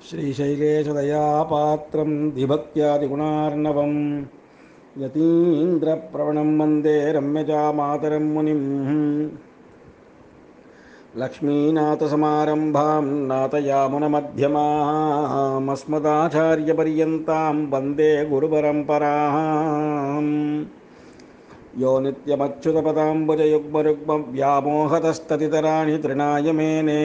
श्रीशैलेशदयापात्रं दिभक्त्यादिगुणार्णवं यतीन्द्रप्रवणं वन्दे रम्यजामातरं मुनिं लक्ष्मीनाथसमारम्भां नाथयामुनमध्यमामस्मदाचार्यपर्यन्तां वन्दे गुरुपरम्पराम् यो नित्यमच्युतपदाम्बुजयुग्मरुग्मव्यामोहतस्ततितराणि तृणाय मेने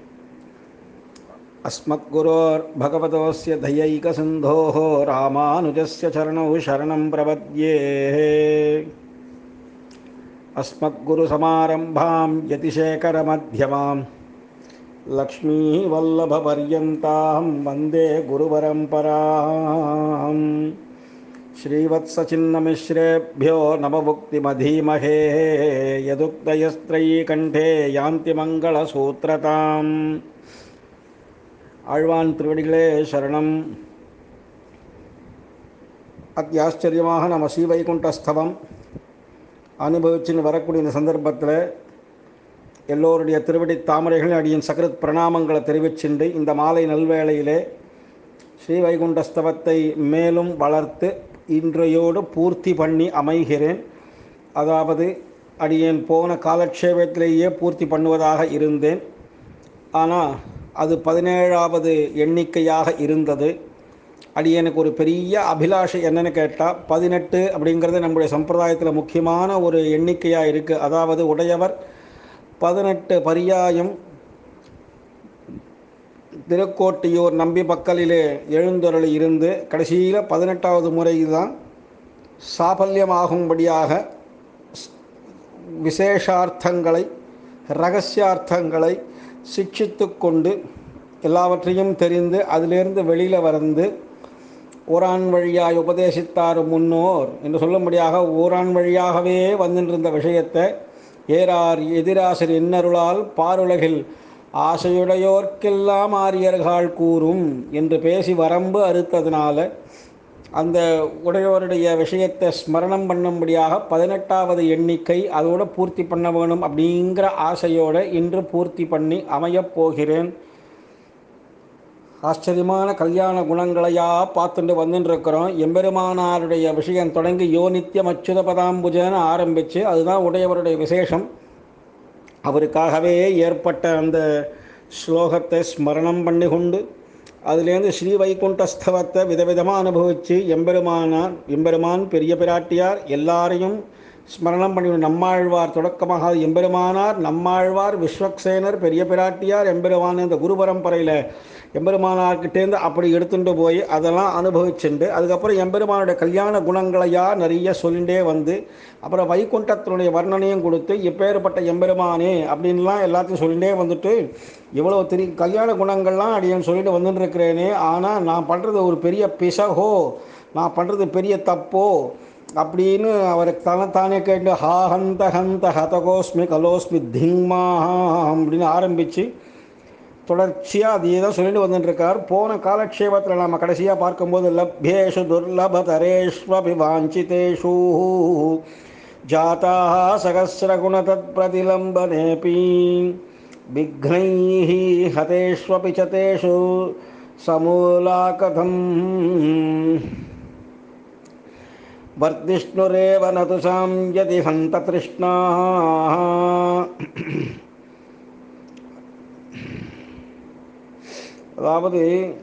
अस्मद्गुरोर्भगवतोऽस्य दयैकसिन्धोः रामानुजस्य चरणौ शरणं प्रपद्ये अस्मद्गुरुसमारम्भां यतिशेखरमध्यमां लक्ष्मीवल्लभपर्यन्तां वन्दे गुरुपरम्पराम् श्रीवत्सचिन्नमिश्रेभ्यो नवमुक्तिमधीमहे यदुक्तयस्त्रयीकण्ठे यान्ति मङ्गलसूत्रताम् ஆழ்வான் திருவடிகளே சரணம் அத்தியாச்சரியமாக நம்ம ஸ்ரீவைகுண்டஸ்தவம் அனுபவிச்சுன்னு வரக்கூடிய இந்த சந்தர்ப்பத்தில் எல்லோருடைய திருவடி தாமரைகளின் அடியின் சகரத் பிரணாமங்களை தெரிவிச்சுண்டு இந்த மாலை நல்வேளையிலே ஸ்ரீவைகுண்டஸ்தவத்தை மேலும் வளர்த்து இன்றையோடு பூர்த்தி பண்ணி அமைகிறேன் அதாவது அடியேன் போன காலக்ஷேபத்திலேயே பூர்த்தி பண்ணுவதாக இருந்தேன் ஆனால் அது பதினேழாவது எண்ணிக்கையாக இருந்தது அடியனுக்கு ஒரு பெரிய அபிலாஷை என்னன்னு கேட்டால் பதினெட்டு அப்படிங்கிறது நம்முடைய சம்பிரதாயத்தில் முக்கியமான ஒரு எண்ணிக்கையாக இருக்குது அதாவது உடையவர் பதினெட்டு பரியாயம் திருக்கோட்டியூர் நம்பி பக்கலிலே எழுந்தொருள் இருந்து கடைசியில் பதினெட்டாவது முறை தான் சாபல்யமாகும்படியாக விசேஷார்த்தங்களை ரகசியார்த்தங்களை சிக்ஷித்து கொண்டு எல்லாவற்றையும் தெரிந்து அதிலிருந்து வெளியில் வந்து ஊரான் வழியாய் உபதேசித்தார் முன்னோர் என்று சொல்லும்படியாக ஊரான் வழியாகவே வந்துருந்த விஷயத்தை ஏறார் எதிராசர் இன்னருளால் பாருலகில் ஆசையுடையோர்க்கெல்லாம் ஆரியர்கள் கூறும் என்று பேசி வரம்பு அறுத்ததுனால அந்த உடையோருடைய விஷயத்தை ஸ்மரணம் பண்ணும்படியாக பதினெட்டாவது எண்ணிக்கை அதோடு பூர்த்தி பண்ண வேணும் அப்படிங்கிற ஆசையோடு இன்று பூர்த்தி பண்ணி அமையப் போகிறேன் ஆச்சரியமான கல்யாண குணங்களையா பார்த்துட்டு வந்துட்டுருக்கிறோம் எம்பெருமானாருடைய விஷயம் தொடங்கி யோ நித்தியம் அச்சுத பதாம்புஜன்னு ஆரம்பித்து அதுதான் உடையவருடைய விசேஷம் அவருக்காகவே ஏற்பட்ட அந்த ஸ்லோகத்தை ஸ்மரணம் பண்ணி கொண்டு அதுலேருந்து ஸ்ரீ வைகுண்டஸ்தவத்தை விதவிதமாக அனுபவித்து எம்பெருமானார் எம்பெருமான் பெரிய பிராட்டியார் எல்லாரையும் ஸ்மரணம் பண்ணி நம்மாழ்வார் தொடக்கமாக எம்பெருமானார் நம்மாழ்வார் விஸ்வக்சேனர் பெரிய பிராட்டியார் எம்பெருமான் இந்த குரு பரம்பரையில் எம்பெருமானார்கிட்டேருந்து அப்படி எடுத்துட்டு போய் அதெல்லாம் அனுபவிச்சுண்டு அதுக்கப்புறம் எம்பெருமானுடைய கல்யாண குணங்களையா நிறைய சொல்லிகிட்டே வந்து அப்புறம் வைகுண்டத்தினுடைய வர்ணனையும் கொடுத்து எப்பேற்பட்ட எம்பெருமானே அப்படின்லாம் எல்லாத்தையும் சொல்லிகிட்டே வந்துட்டு இவ்வளோ திரி கல்யாண குணங்கள்லாம் அடியேன்னு சொல்லிட்டு வந்துட்டு இருக்கிறேனே ஆனால் நான் பண்ணுறது ஒரு பெரிய பிசகோ நான் பண்ணுறது பெரிய தப்போ அப்படின்னு அவருக்கு தானே தானே கேட்டு ஹா ஹந்த ஹந்த ஹதகோஸ்மி கலோஸ்மி திங்மா அப்படின்னு ஆரம்பித்து தொடர்ச்சியாக அதே தான் சொல்லிட்டு வந்துட்டுருக்கார் போன காலக்ஷேபத்தில் நம்ம கடைசியாக பார்க்கும்போது லப்யேஷு துர்லபதரேஷ்வபி வாஞ்சிதேஷு ஜாத்தா சகசிரகுணதத் பிரதிலம்பனேபி விக்னைः हतेष्वपि च तेषु समूला कथम् वर्तिष्णुरेव न तु सां यदि हन्ततृष्णाः அதாவது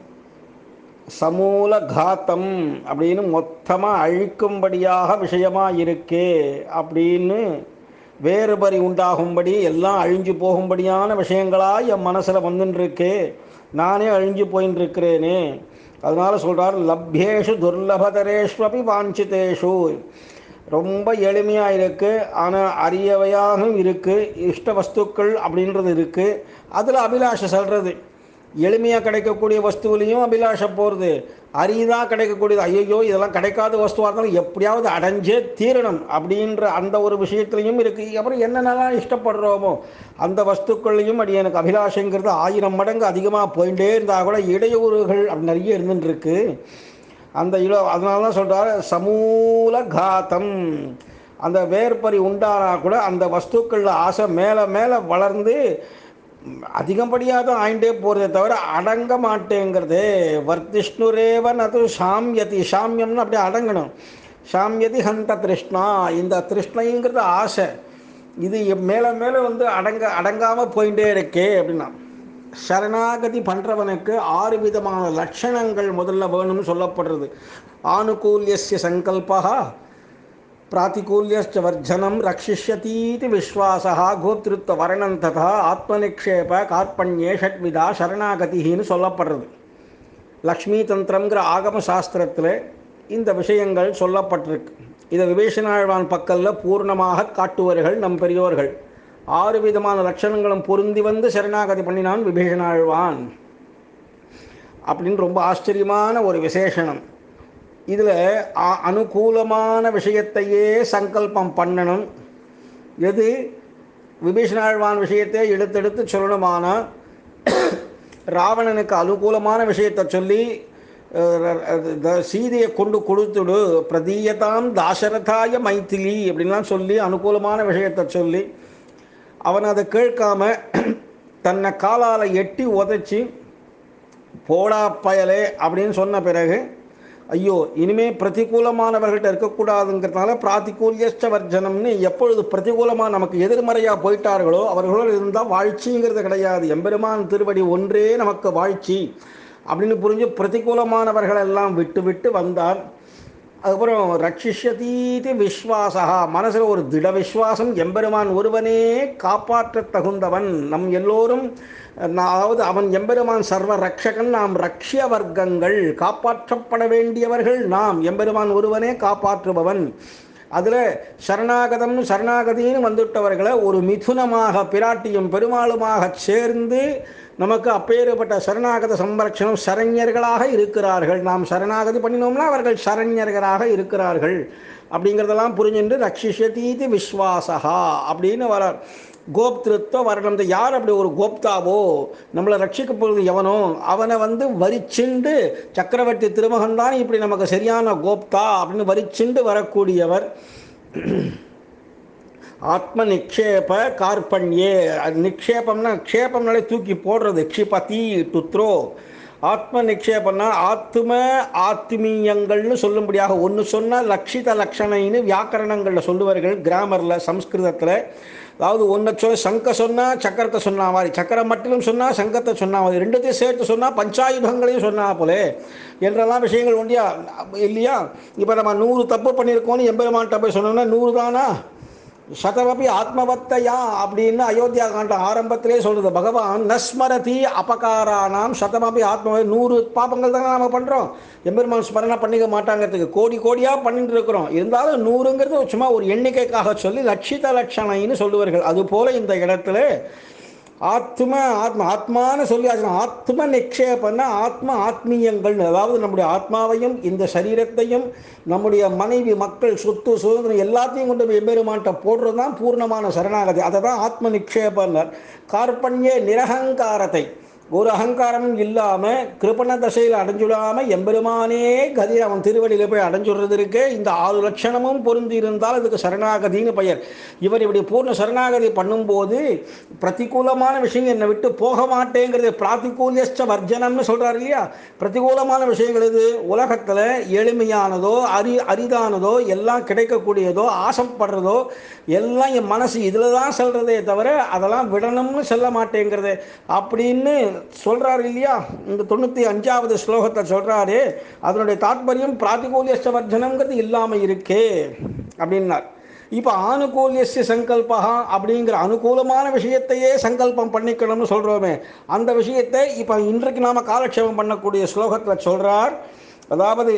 சமூல காத்தம் அப்படின்னு மொத்தமாக அழிக்கும்படியாக விஷயமாக இருக்கே அப்படின்னு வேறுபறி உண்டாகும்படி எல்லாம் அழிஞ்சு போகும்படியான விஷயங்களாக என் மனசில் வந்துட்டுருக்கே நானே அழிஞ்சு போயின்னு இருக்கிறேனே அதனால் சொல்கிறார் லப்யேஷு துர்லபதரேஷ்வபி வாஞ்சிதேஷு ரொம்ப எளிமையாக இருக்குது ஆனால் அரியவையாகவும் இருக்குது இஷ்ட வஸ்துக்கள் அப்படின்றது இருக்குது அதில் அபிலாஷை சொல்கிறது எளிமையாக கிடைக்கக்கூடிய வஸ்துவிலையும் அபிலாஷை போகிறது அரிதாக கிடைக்கக்கூடியது ஐயோ இதெல்லாம் கிடைக்காத வஸ்துவாக இருந்தாலும் எப்படியாவது அடைஞ்சே தீரணும் அப்படின்ற அந்த ஒரு விஷயத்துலையும் இருக்குது அப்புறம் என்னென்னலாம் இஷ்டப்படுறோமோ அந்த வஸ்துக்கள்லையும் அடி எனக்கு அபிலாஷைங்கிறது ஆயிரம் மடங்கு அதிகமாக போயிட்டே இருந்தால் கூட இடையூறுகள் அப்படி நிறைய இருந்துட்டுருக்கு அந்த இட அதனால தான் சொல்கிறார் சமூல காத்தம் அந்த வேர்பறி உண்டானா கூட அந்த வஸ்துக்களில் ஆசை மேலே மேலே வளர்ந்து அதிகப்படியாக தான் ஆயிண்டே போகிறதே தவிர அடங்க மாட்டேங்கிறது வர்த்திஷ்ணுரேவன் அது சாமியதி சாமியம்னு அப்படியே அடங்கணும் சாமியதி ஹந்த திருஷ்ணா இந்த திருஷ்ணைங்கிறது ஆசை இது மேலே மேலே வந்து அடங்க அடங்காமல் போயிட்டே இருக்கே அப்படின்னா சரணாகதி பண்ணுறவனுக்கு ஆறு விதமான லட்சணங்கள் முதல்ல வேணும்னு சொல்லப்படுறது ஆனுகூல்யஸ்ய சங்கல்பா பிராத்திகூல்யஸ்ச வர்ஜனம் ரக்ஷிஷ்யதீதி விஸ்வாசா கோப்திருத்த வர்ணம் ததா ஆத்மநிக்ஷேப கார்பண்யே ஷட்விதா சரணாகதின்னு சொல்லப்படுறது லக்ஷ்மி தந்திரங்கிற ஆகம சாஸ்திரத்தில் இந்த விஷயங்கள் சொல்லப்பட்டிருக்கு இதை விபீஷணாழ்வான் பக்கல்ல பூர்ணமாக காட்டுவார்கள் நம் பெரியோர்கள் ஆறு விதமான லட்சணங்களும் பொருந்தி வந்து சரணாகதி பண்ணினான் விபீஷணாழ்வான் அப்படின்னு ரொம்ப ஆச்சரியமான ஒரு விசேஷனம் இதில் அனுகூலமான விஷயத்தையே சங்கல்பம் பண்ணணும் எது விபீஷணாழ்வான் விஷயத்தை எடுத்தெடுத்து சொல்லணுமானா ராவணனுக்கு அனுகூலமான விஷயத்தை சொல்லி சீதையை கொண்டு கொடுத்துடு பிரதீயதாம் தாசரதாய மைத்திலி அப்படின்லாம் சொல்லி அனுகூலமான விஷயத்தை சொல்லி அவன் அதை கேட்காம தன்னை காலால் எட்டி உதச்சி போடா பயலே அப்படின்னு சொன்ன பிறகு ஐயோ இனிமே பிரதிகூலமானவர்கள்ட்ட இருக்கக்கூடாதுங்கிறதுனால பிராத்திகூல்யஸ்ட வர்ஜனம்னு எப்பொழுது பிரதிகூலமாக நமக்கு எதிர்மறையாக போயிட்டார்களோ அவர்களோடு இருந்தால் வாழ்ச்சிங்கிறது கிடையாது எம்பெருமான் திருவடி ஒன்றே நமக்கு வாழ்ச்சி அப்படின்னு புரிஞ்சு பிரதிகூலமானவர்கள் எல்லாம் விட்டு விட்டு வந்தார் அதுக்கப்புறம் ரட்சிஷதீதி விஸ்வாசா மனசில் ஒரு திட விஸ்வாசம் எம்பெருமான் ஒருவனே காப்பாற்ற தகுந்தவன் நம் எல்லோரும் அதாவது அவன் எம்பெருமான் சர்வ ரக்ஷகன் நாம் ரக்ஷிய வர்க்கங்கள் காப்பாற்றப்பட வேண்டியவர்கள் நாம் எம்பெருமான் ஒருவனே காப்பாற்றுபவன் அதில் சரணாகதம்னு சரணாகதின்னு வந்துவிட்டவர்களை ஒரு மிதுனமாக பிராட்டியும் பெருமாளுமாக சேர்ந்து நமக்கு அப்பேறுபட்ட சரணாகத சம்ரட்சணம் சரண்யர்களாக இருக்கிறார்கள் நாம் சரணாகதி பண்ணினோம்னா அவர்கள் சரண்யர்களாக இருக்கிறார்கள் அப்படிங்கிறதெல்லாம் புரிஞ்சுட்டு ரக்ஷிஷதீதி விஸ்வாசகா அப்படின்னு வரார் கோப்திருத்வ வரணம் யார் அப்படி ஒரு கோப்தாவோ நம்மளை ரட்சிக்க போகிறது எவனோ அவனை வந்து வரிச்சுண்டு சக்கரவர்த்தி திருமகன் தான் இப்படி நமக்கு சரியான கோப்தா அப்படின்னு வரிச்சுண்டு வரக்கூடியவர் ஆத்ம நிக்ஷேப கார்பண்யே அது நிக்ஷேபம்னா க்ஷேபம்னாலே தூக்கி போடுறது க்ஷிபதி டுத்ரோ ஆத்ம நிக்ஷேபம்னா ஆத்ம ஆத்மீயங்கள்னு சொல்லும்படியாக ஒன்று சொன்னால் லக்ஷித லக்ஷணைன்னு வியாக்கரணங்களில் சொல்லுவார்கள் கிராமரில் சம்ஸ்கிருதத்தில் அதாவது ஒன்றை சொல் சங்க சொன்னால் சக்கரத்தை சொன்னா மாதிரி சக்கரம் மட்டும் சொன்னால் சங்கத்தை சொன்னா மாதிரி ரெண்டுத்தையும் சேர்த்து சொன்னால் பஞ்சாயுதங்களையும் சொன்னா போலே என்றெல்லாம் விஷயங்கள் உண்டியா இல்லையா இப்போ நம்ம நூறு தப்பு பண்ணியிருக்கோம்னு எம்பெருமான்கிட்ட போய் சொன்னோம்னா நூறு தானா சதமபி ஆத்மவத்தையா அப்படின்னு அயோத்தியா காண்டம் ஆரம்பத்திலே சொல்றது பகவான் நஸ்மரதி அபகாரானாம் சதமபி ஆத்ம நூறு பாப்பங்கள் தானே நம்ம பண்ணுறோம் எம்பெருமான் ஸ்மரணை பண்ணிக்க மாட்டாங்கிறதுக்கு கோடி கோடியாக பண்ணிட்டு இருக்கிறோம் இருந்தாலும் நூறுங்கிறது சும்மா ஒரு எண்ணிக்கைக்காக சொல்லி லட்சித லட்சணைன்னு சொல்லுவார்கள் அதுபோல இந்த இடத்துல ஆத்ம ஆத்ம ஆத்மான்னு சொல்லி அது ஆத்ம நிக்ஷேபம்னா ஆத்ம ஆத்மீயங்கள் அதாவது நம்முடைய ஆத்மாவையும் இந்த சரீரத்தையும் நம்முடைய மனைவி மக்கள் சொத்து சுதந்திரம் எல்லாத்தையும் கொண்டு போய் எம்பெருமான்ட்ட போடுறது தான் பூர்ணமான சரணாகதி அதை தான் ஆத்ம நிக்ஷேபன்னர் கார்பண்யே நிரகங்காரத்தை ஒரு அகங்காரமும் இல்லாமல் கிருபண தசையில் அடைஞ்சுடாமல் எம்பெருமானே கதி அவன் திருவடியில் போய் அடைஞ்சுடுறது இருக்கு இந்த ஆறு லட்சணமும் பொருந்தி இருந்தால் அதுக்கு சரணாகதின்னு பெயர் இவர் இப்படி பூர்ண சரணாகதி பண்ணும்போது பிரதிகூலமான விஷயம் என்னை விட்டு போக மாட்டேங்கிறது பிராத்திகூலியஸ்ட வர்ஜனம்னு சொல்கிறார் இல்லையா பிரதிகூலமான விஷயங்கள் இது உலகத்தில் எளிமையானதோ அரி அரிதானதோ எல்லாம் கிடைக்கக்கூடியதோ ஆசைப்படுறதோ எல்லாம் என் மனசு இதில் தான் செல்றதே தவிர அதெல்லாம் விடணும்னு செல்ல மாட்டேங்கிறது அப்படின்னு சொல்கிறாரு இல்லையா இந்த தொண்ணூற்றி அஞ்சாவது ஸ்லோகத்தை சொல்கிறாரு அதனுடைய தாத்பரியம் பிராத்திகூலியஸ்ட வர்ஜனங்கிறது இல்லாமல் இருக்கே அப்படின்னார் இப்போ ஆனுகூல்யஸ்ய சங்கல்பா அப்படிங்கிற அனுகூலமான விஷயத்தையே சங்கல்பம் பண்ணிக்கணும்னு சொல்கிறோமே அந்த விஷயத்தை இப்போ இன்றைக்கு நாம் காலக்ஷேபம் பண்ணக்கூடிய ஸ்லோகத்தில் சொல்கிறார் அதாவது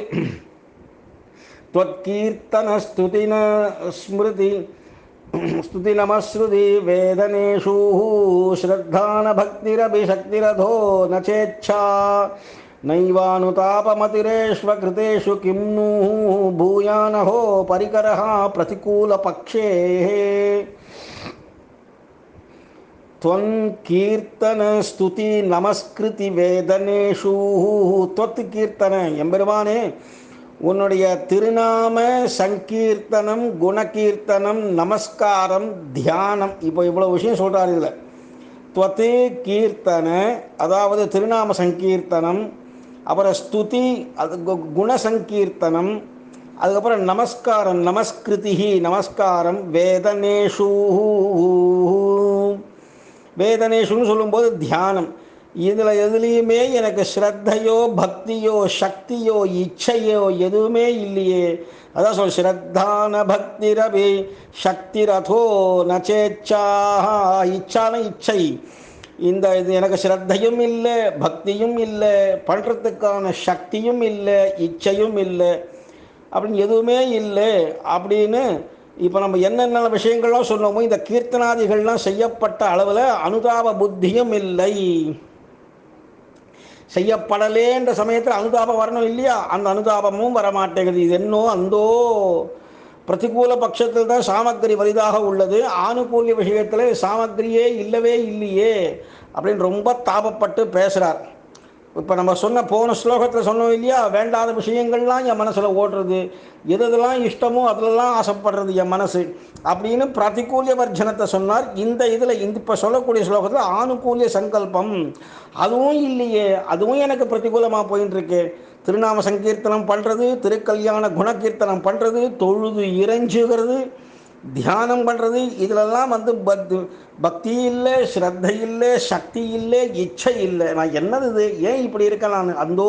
त्वत्कीर्तनस्तुतिन स्मृति स्तुतिनमश्रुति वेदनेषु श्रद्धानभक्तिरभिशक्तिरधो न चेच्छा नैवानुतापमतिरेष्वकृतेषु किं नु भूयानहो परिकरः प्रतिकूलपक्षेः त्वं कीर्तनस्तुति நமஸ்கிருதி வேதனேஷு தொத்து கீர்த்தன எம்பெருமானே உன்னுடைய திருநாம சங்கீர்த்தனம் குணகீர்த்தனம் நமஸ்காரம் தியானம் இப்போ இவ்வளோ விஷயம் சொல்கிறார் இதில் துவத்து கீர்த்தன அதாவது திருநாம சங்கீர்த்தனம் அப்புறம் ஸ்துதி அது கு- குண சங்கீர்த்தனம் அதுக்கப்புறம் நமஸ்காரம் நமஸ்கிருதிஹி நமஸ்காரம் வேதனேஷு வேதனேஷுன்னு சொல்லும்போது தியானம் இதில் எதுலேயுமே எனக்கு ஸ்ரத்தையோ பக்தியோ சக்தியோ இச்சையோ எதுவுமே இல்லையே அதான் சொல் ஸ்ரத்தான பக்திரபி சக்தி ரதோ நச்சேச்சா இச்சான இச்சை இந்த இது எனக்கு ஸ்ரத்தையும் இல்லை பக்தியும் இல்லை பண்ணுறதுக்கான சக்தியும் இல்லை இச்சையும் இல்லை அப்படின்னு எதுவுமே இல்லை அப்படின்னு இப்போ நம்ம என்னென்ன விஷயங்கள்லாம் சொன்னோமோ இந்த கீர்த்தனாதிகள்லாம் செய்யப்பட்ட அளவில் அனுதாப புத்தியும் இல்லை செய்யப்படலேன்ற சமயத்தில் அனுதாபம் வரணும் இல்லையா அந்த அனுதாபமும் வரமாட்டேங்குது இது என்னோ அந்தோ பிரதிகூல பட்சத்தில் தான் சாமக்கிரி வலிதாக உள்ளது ஆணுகூல்ய விஷயத்தில் சாமக்கிரியே இல்லவே இல்லையே அப்படின்னு ரொம்ப தாபப்பட்டு பேசுகிறார் இப்போ நம்ம சொன்ன போன ஸ்லோகத்தில் சொன்னோம் இல்லையா வேண்டாத விஷயங்கள்லாம் என் மனசில் ஓடுறது எது எதெல்லாம் இஷ்டமோ அதிலெல்லாம் ஆசைப்படுறது என் மனசு அப்படின்னு பிரதிகூல்ய வர்ஜனத்தை சொன்னார் இந்த இதில் இந்த இப்போ சொல்லக்கூடிய ஸ்லோகத்தில் ஆணுகூல்ய சங்கல்பம் அதுவும் இல்லையே அதுவும் எனக்கு பிரதிகூலமாக போயின்னு இருக்கு திருநாம சங்கீர்த்தனம் பண்ணுறது திருக்கல்யாண குணகீர்த்தனம் பண்ணுறது தொழுது இறைஞ்சுகிறது தியானம் பண்ணுறது இதிலெல்லாம் வந்து பத் பக்தி இல்லை ஸ்ரத்தை இல்லை சக்தி இல்லை இச்சை இல்லை நான் என்னது இது ஏன் இப்படி இருக்கேன் நான் அந்தோ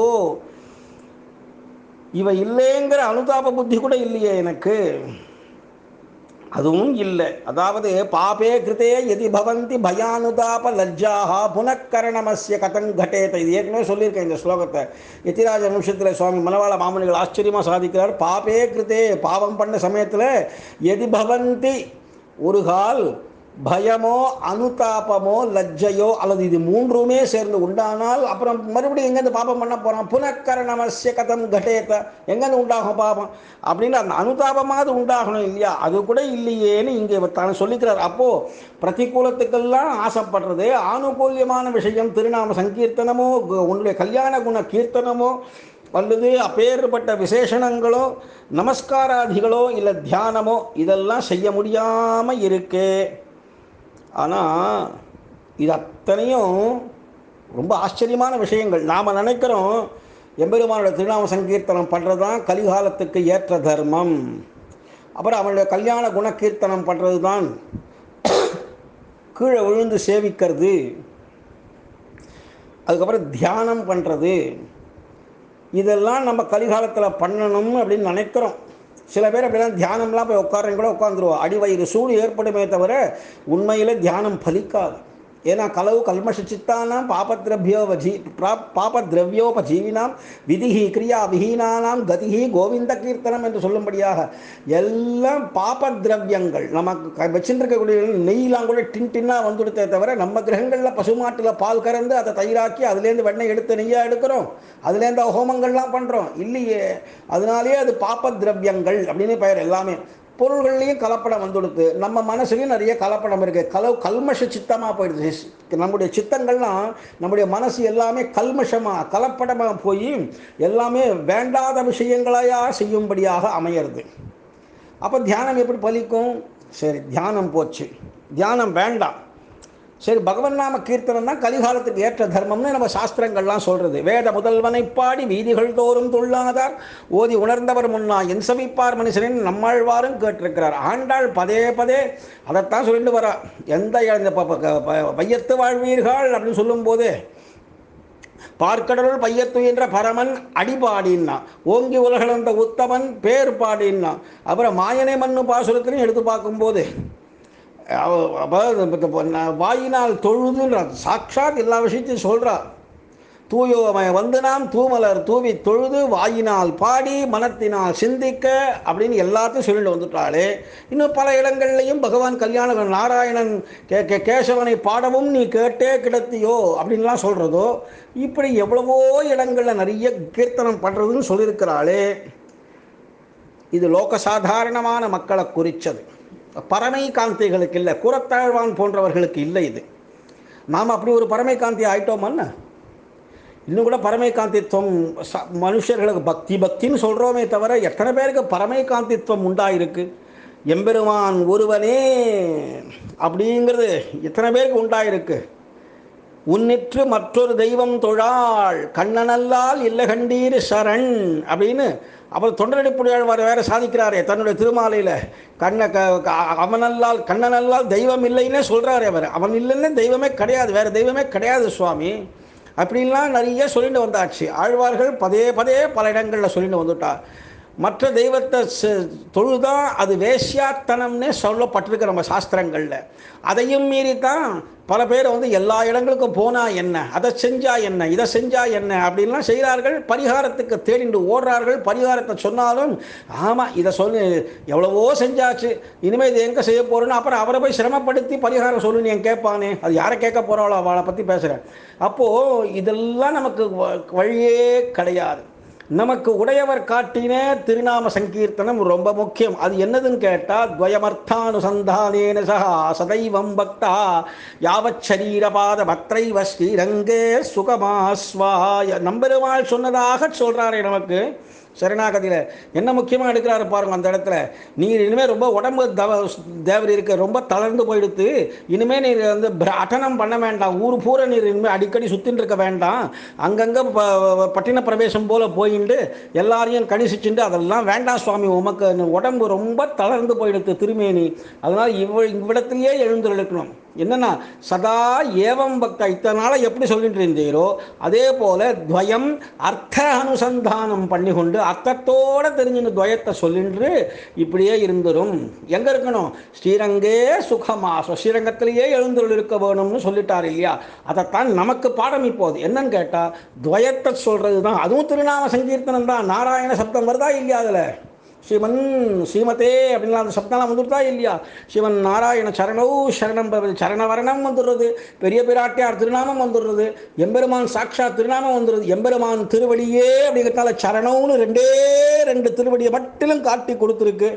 இவ இல்லைங்கிற அனுதாப புத்தி கூட இல்லையே எனக்கு அதுவும் இல்லை அதாவது பாபே கிருதே எதி பவந்தி பயானுதாப லஜ்ஜாக புனக்கரணமஸ்ய கதம் கடேத இது ஏற்கனவே சொல்லியிருக்கேன் இந்த ஸ்லோகத்தை யதிராஜ வம்சத்தில் சுவாமி மனவாள மாமனிகள் ஆச்சரியமாக சாதிக்கிறார் பாபே கிருதே பாவம் பண்ண சமயத்தில் எதி பவந்தி ஒரு கால் பயமோ அனுதாபமோ லஜ்ஜையோ அல்லது இது மூன்றுமே சேர்ந்து உண்டானால் அப்புறம் மறுபடியும் எங்கேருந்து பாபம் பண்ண போகிறான் புனக்கரணமஸ்ய கதம் கடேத்த எங்கேருந்து உண்டாகும் பாபம் அப்படின்னு அந்த அனுதாபமாவது உண்டாகணும் இல்லையா அது கூட இல்லையேன்னு இங்கே இவர் தான் சொல்லிக்கிறார் அப்போது பிரதிகூலத்துக்கெல்லாம் ஆசைப்படுறது ஆனுகூல்யமான விஷயம் திருநாம சங்கீர்த்தனமோ கு- உன்னுடைய கல்யாண குண கீர்த்தனமோ அல்லது அப்பேற்பட்ட விசேஷணங்களோ நமஸ்காராதிகளோ இல்லை தியானமோ இதெல்லாம் செய்ய முடியாமல் இருக்கு ஆனால் இது அத்தனையும் ரொம்ப ஆச்சரியமான விஷயங்கள் நாம் நினைக்கிறோம் எம்பெருமானோட திருநாம சங்கீர்த்தனம் பண்ணுறது தான் கலிகாலத்துக்கு ஏற்ற தர்மம் அப்புறம் அவனுடைய கல்யாண குணக்கீர்த்தனம் பண்ணுறது தான் கீழே விழுந்து சேவிக்கிறது அதுக்கப்புறம் தியானம் பண்ணுறது இதெல்லாம் நம்ம கலிகாலத்தில் பண்ணணும் அப்படின்னு நினைக்கிறோம் சில பேர் அப்படிலாம் தியானம்லாம் போய் உட்காரங்க கூட உட்காந்துருவோம் அடிவயிறு சூடு ஏற்படுமே தவிர உண்மையில் தியானம் பலிக்காது ஏன்னா கலவு கல்மஷச்சித்தானாம் பாபத்ரவ்யோபஜீ பாபத்ரவ்யோபஜீவினாம் விதிஹி கிரியா விஹீனானாம் கதிஹி கோவிந்த கீர்த்தனம் என்று சொல்லும்படியாக எல்லாம் பாபத்ரவ்யங்கள் நமக்கு க- வச்சுட்டு இருக்கக்கூடிய நெய்லாம் கூட டின் டின்னாக வந்துடுத்தே தவிர நம்ம கிரகங்களில் பசுமாட்டில் பால் கறந்து அதை தயிராக்கி அதுலேருந்து வெண்ணெய் எடுத்து நெய்யாக எடுக்கிறோம் அதுலேருந்து ஹோமங்கள்லாம் பண்ணுறோம் இல்லையே அதனாலேயே அது பாபத்ரவ்யங்கள் அப்படின்னு பெயர் எல்லாமே பொருள்கள்லையும் கலப்படம் வந்துடுது நம்ம மனசுலையும் நிறைய கலப்படம் இருக்குது கல கல்மஷ சித்தமாக போயிடுது சி- நம்முடைய சித்தங்கள்லாம் நம்முடைய மனசு எல்லாமே கல்மஷமாக கலப்படமாக போய் எல்லாமே வேண்டாத விஷயங்களையா செய்யும்படியாக அமையிறது அப்போ தியானம் எப்படி பலிக்கும் சரி தியானம் போச்சு தியானம் வேண்டாம் சரி பகவன் நாம கீர்த்தனம் தான் கலிகாலத்துக்கு ஏற்ற தர்மம்னு நம்ம சாஸ்திரங்கள்லாம் சொல்றது வேத முதல்வனை பாடி வீதிகள் தோறும் துள்ளாதார் ஓதி உணர்ந்தவர் முன்னா என் சபிப்பார் மனுஷனின் நம்மாழ்வாரும் கேட்டிருக்கிறார் ஆண்டாள் பதே பதே அதைத்தான் சொல்லிட்டு வரா எந்த இந்த ப- ப- ப- வையத்து வாழ்வீர்கள் அப்படின்னு சொல்லும்போது பார்க்கடலுள் பையத்துயின்ற பரமன் அடிபாடின்னா ஓங்கி உலகளந்த உத்தமன் பேர் பாடின்னா அப்புறம் மாயனை மண்ணு பாசுரத்திலையும் எடுத்து பார்க்கும்போது அவ- அப்ப இந்த ப- ந- வாயினால் தொழுதுன்ற சாட்சாத் எல்லா விஷயத்தையும் சொல்றா தூயோமய வந்து நாம் தூமலர் தூவி தொழுது வாயினால் பாடி மனத்தினால் சிந்திக்க அப்படின்னு எல்லாத்தையும் சொல்லிட்டு வந்துட்டாளே இன்னும் பல இடங்கள்லையும் பகவான் கல்யாண நாராயணன் கே கே கேசவனை பாடவும் நீ கேட்டே கிடத்தியோ அப்படின்லாம் சொல்கிறதோ இப்படி எவ்வளவோ இடங்களில் நிறைய கீர்த்தனம் பண்ணுறதுன்னு சொல்லியிருக்கிறாளே இது லோக சாதாரணமான மக்களை குறித்தது பரமை காந்திகளுக்கு இல்லை குரத்தாழ்வான் போன்றவர்களுக்கு இல்லை இது நாம் அப்படி ஒரு பரமை காந்தி ஆயிட்டோமன்னு இன்னும் கூட பரமை காந்தித்துவம் ச- மனுஷர்களுக்கு பக்தி பக்தின்னு சொல்கிறோமே தவிர எத்தனை பேருக்கு பரமை காந்தித்துவம் உண்டாயிருக்கு எம்பெருமான் ஒருவனே அப்படிங்கிறது எத்தனை பேருக்கு உண்டாயிருக்கு உன்னிற்று மற்றொரு தெய்வம் தொழாள் கண்ணனல்லால் இல்ல கண்டீர் சரண் அப்படின்னு அப்புறம் தொண்டரடிப்புடையாழ்வார் வேற சாதிக்கிறாரே தன்னுடைய திருமாலையில் கண்ண க க- அவனல்லால் கண்ணனல்லால் தெய்வம் இல்லைன்னே சொல்கிறாரே அவர் அவன் இல்லைன்னு தெய்வமே கிடையாது வேற தெய்வமே கிடையாது சுவாமி அப்படின்லாம் நிறைய சொல்லிட்டு வந்தாச்சு ஆழ்வார்கள் பதே பதே பல இடங்களில் சொல்லிட்டு வந்துட்டார் மற்ற தெய்வத்தை ச- தொழுதான் அது வேஷ்யாத்தனம்னே சொல்லப்பட்டிருக்கு நம்ம சாஸ்திரங்களில் அதையும் மீறி தான் பல பேர் வந்து எல்லா இடங்களுக்கும் போனா என்ன அதை செஞ்சா என்ன இதை செஞ்சா என்ன அப்படின்லாம் செய்கிறார்கள் பரிகாரத்துக்கு தேடிண்டு ஓடுறார்கள் பரிகாரத்தை சொன்னாலும் ஆமாம் இதை சொல்லு எவ்வளவோ செஞ்சாச்சு இனிமேல் இது எங்கே செய்ய போகிறோன்னு அப்புறம் அவரை போய் சிரமப்படுத்தி பரிகாரம் சொல்லுன்னு என் கேட்பானே அது யாரை கேட்க போகிறாளோ அவளை பற்றி பேசுகிறேன் அப்போது இதெல்லாம் நமக்கு வ- வழியே கிடையாது நமக்கு உடையவர் காட்டின திருநாம சங்கீர்த்தனம் ரொம்ப முக்கியம் அது என்னதுன்னு கேட்டால் துவயமர்த்தானுசந்தானேன சகா சதைவம் பக்தா யாவத் சரீரபாத பத்ரைவ ஸ்ரீரங்கே சுகமாஸ்வாய நம்பெருமாள் சொன்னதாக சொல்கிறாரே நமக்கு சரணாகதியில் என்ன முக்கியமாக எடுக்கிறாரு பாருங்க அந்த இடத்துல நீர் இனிமேல் ரொம்ப உடம்பு தவ தேவர் இருக்க ரொம்ப தளர்ந்து போயிடுத்து இனிமேல் நீர் வந்து பிர- அட்டனம் பண்ண வேண்டாம் ஊர் பூரா நீர் இனிமேல் அடிக்கடி சுத்தின்னு இருக்க வேண்டாம் அங்கங்கே ப பட்டின பிரவேசம் போல் போயிண்டு எல்லாரையும் கணிசிச்சுண்டு அதெல்லாம் வேண்டாம் சுவாமி உமக்கு உடம்பு ரொம்ப தளர்ந்து போயிடுத்து திருமேனி அதனால் இவ் இவ்விடத்திலேயே எழுந்திருக்கணும் என்னன்னா சதா ஏவம் பக்தா இத்தனை நாளை எப்படி சொல்லிட்டு இருந்தீரோ அதே போல துவயம் அர்த்த அனுசந்தானம் பண்ணி கொண்டு அர்த்தத்தோட தெரிஞ்சுன்னு துவயத்தை சொல்லின்று இப்படியே இருந்துரும் எங்க இருக்கணும் ஸ்ரீரங்கே சுகமா So, ஸ்ரீரங்கத்திலேயே எழுந்தருள் இருக்க வேணும்னு சொல்லிட்டார் இல்லையா அதைத்தான் நமக்கு பாடம் இப்போது என்னன்னு கேட்டா துவயத்தை சொல்றது தான் அதுவும் திருநாம சங்கீர்த்தனம் தான் நாராயண சப்தம் வருதா இல்லையா அதுல ஸ்ரீமன் ஸ்ரீமதே அப்படின்லாம் அந்த சப்தம்லாம் வந்துருதா இல்லையா சிவன் நாராயண சரணௌ சரணம் பவதி. சரணவரணம் வந்துடுறது பெரிய பிராட்டியார் திருநாமம் வந்துடுறது எம்பெருமான் சாக்ஷாத் திருநாமம் வந்துடுறது எம்பெருமான் திருவடியே அப்படிங்கிறதால சரணம்னு ரெண்டே ரெண்டு திருவடியை மட்டிலும் காட்டி கொடுத்துருக்கு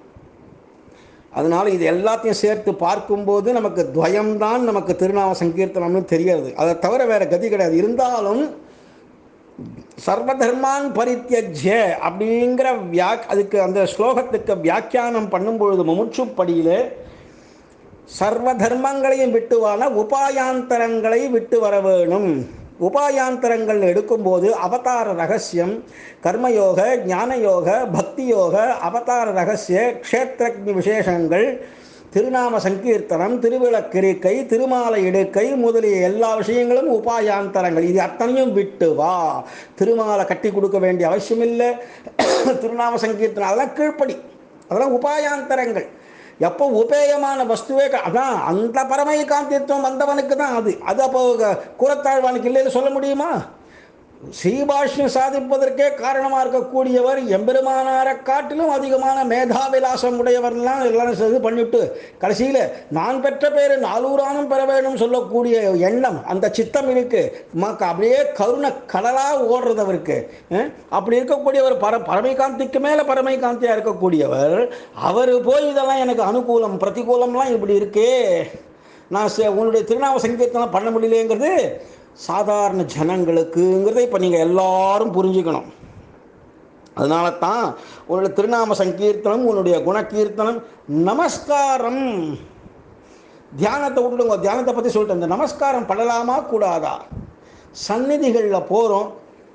அதனால இது எல்லாத்தையும் சேர்த்து பார்க்கும்போது நமக்கு துவயம்தான் நமக்கு திருநாம சங்கீர்த்தனம்னு தெரியாது அதை தவிர வேற கதி கிடையாது இருந்தாலும் சர்வதர்மான் பரித்தியஜ்ய அப்படிங்கிற வியா அதுக்கு அந்த ஸ்லோகத்துக்கு வியாக்கியானம் பண்ணும்பொழுது முமுட்சுப்படியிலே சர்வ தர்மங்களையும் விட்டுவான உபாயாந்தரங்களை விட்டு வர வேணும் உபாயாந்தரங்கள் எடுக்கும்போது அவதார ரகசியம் கர்மயோக ஞானயோக பக்தி யோக அவதார ரகசிய க்ஷேத்திரக்னி விசேஷங்கள் திருநாம சங்கீர்த்தனம் திருவிளக்கிருக்கை திருமாலை இடுக்கை முதலிய எல்லா விஷயங்களும் உபாயாந்தரங்கள் இது அத்தனையும் விட்டு வா திருமாலை கட்டி கொடுக்க வேண்டிய அவசியம் இல்லை திருநாம சங்கீர்த்தனம் அதெல்லாம் கீழ்ப்படி அதெல்லாம் உபாயாந்தரங்கள் எப்போ உபேயமான வஸ்துவே க- அதான் அந்த பரமை காந்தித்துவம் வந்தவனுக்கு தான் அது அது அப்போ க- கூறத்தாழ்வானுக்கு இல்லைன்னு சொல்ல முடியுமா ஸ்ரீபாஷ்யம் சாதிப்பதற்கே காரணமாக இருக்கக்கூடியவர் எம்பெருமானாரை காட்டிலும் அதிகமான மேதாவிலாசம் உடையவர்லாம் எல்லாம் இது பண்ணிவிட்டு கடைசியில் நான் பெற்ற பேர் நாலூரானும் பெற வேண்டும் சொல்லக்கூடிய எண்ணம் அந்த சித்தம் இருக்கு மக்க அப்படியே கருணை கடலாக ஓடுறது அவருக்கு அஹ்? அப்படி இருக்கக்கூடியவர் பர பரமைகாந்திக்கு மேலே பரமைகாந்தியாக இருக்கக்கூடியவர் அவர் போய் இதெல்லாம் எனக்கு அனுகூலம் பிரதிகூலம்லாம் இப்படி இருக்கே நான் சே- உன்னுடைய திருநாம சங்கீர்த்தனம் பண்ண முடியலேங்கிறது சாதாரண ஜனங்களுக்குங்கிறத இப்போ நீங்கள் எல்லாரும் புரிஞ்சுக்கணும் அதனால தான் உன்னுடைய திருநாம சங்கீர்த்தனம் உன்னுடைய குணகீர்த்தனம் நமஸ்காரம் தியானத்தை விட்டுடுங்க தியானத்தை பற்றி சொல்லிட்டு இந்த நமஸ்காரம் பண்ணலாமா கூடாதா சந்நிதிகளில் போகிறோம்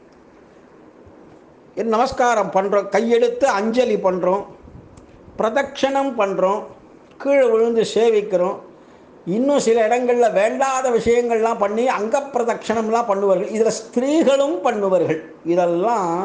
நமஸ்காரம் பண்ணுறோம் கையெடுத்து அஞ்சலி பண்ணுறோம் பிரதட்சணம் பண்ணுறோம் கீழே விழுந்து சேவிக்கிறோம் இன்னும் சில இடங்களில் வேண்டாத விஷயங்கள்லாம் பண்ணி அங்க பிரதட்சணம்லாம் பண்ணுவார்கள் இதில் ஸ்திரீகளும் பண்ணுவார்கள் இதெல்லாம்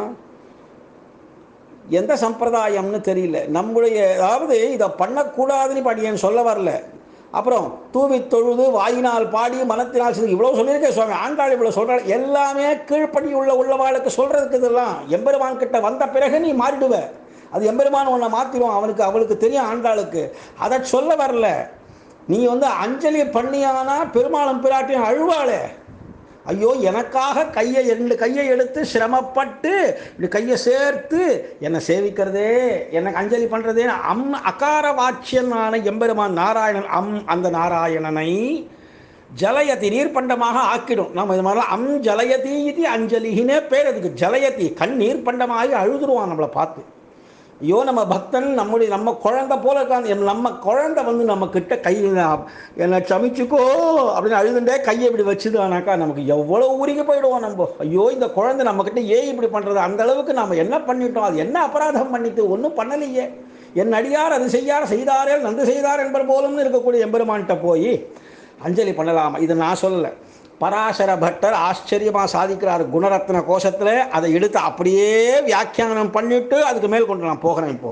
எந்த சம்பிரதாயம்னு தெரியல நம்முடைய அதாவது இதை பண்ணக்கூடாதுன்னு படியேன் சொல்ல வரல அப்புறம் தூவி தொழுது வாயினால் பாடி மனத்தினால் செய்து இவ்வளோ சொல்லியிருக்கேன் சுவாமி ஆண்டாள் இவ்வளோ சொல்கிறாள் எல்லாமே கீழ்ப்படி உள்ள உள்ளவாளுக்கு சொல்கிறதுக்கு இதெல்லாம் எம்பெருமான் கிட்ட வந்த பிறகு நீ மாறிடுவ அது எம்பெருமான் உன்னை மாற்றிடுவான் அவனுக்கு அவளுக்கு தெரியும் ஆண்டாளுக்கு அதை சொல்ல வரல நீ வந்து அஞ்சலி பண்ணியானா பெருமாளும் பிராட்டியும் அழுவாளே ஐயோ எனக்காக கையை ரெண்டு கையை எடுத்து சிரமப்பட்டு இப்படி கையை சேர்த்து என்னை சேவிக்கிறதே எனக்கு அஞ்சலி பண்ணுறதே அம் அகார வாட்சியனான எம்பெருமான் நாராயணன் அம் அந்த நாராயணனை ஜலயதி நீர்ப்பண்டமாக ஆக்கிடும் நம்ம இது மாதிரிலாம் அம் ஜலயதி இது அஞ்சலிகினே பேர் அதுக்கு ஜலயதி கண் நீர்ப்பண்டமாகி அழுதுருவான் நம்மளை பார்த்து ஐயோ நம்ம பக்தன் நம்முடைய நம்ம குழந்தை போல இருக்கான் எம் நம்ம குழந்தை வந்து நம்ம கிட்ட கை என்னை சமைச்சுக்கோ அப்படின்னு அழுதுண்டே கையை இப்படி வச்சுதானாக்கா நமக்கு எவ்வளோ உருகி போயிடுவோம் நம்ம ஐயோ இந்த குழந்தை நம்மக்கிட்ட ஏன் இப்படி பண்ணுறது அந்த அளவுக்கு நம்ம என்ன பண்ணிட்டோம் அது என்ன அபராதம் பண்ணிட்டு ஒன்றும் பண்ணலையே என் அடியார் அது செய்யார் செய்தாரே நன்று செய்தார் என்பர் போலும்னு இருக்கக்கூடிய எம்பெருமான்கிட்ட போய் அஞ்சலி பண்ணலாமா இது நான் சொல்லலை பராசர பட்டர் ஆச்சரியமாக சாதிக்கிறார் குணரத்ன கோஷத்தில் அதை எடுத்து அப்படியே வியாக்கியானம் பண்ணிட்டு அதுக்கு மேல் கொண்டு நான் போகிறேன் இப்போ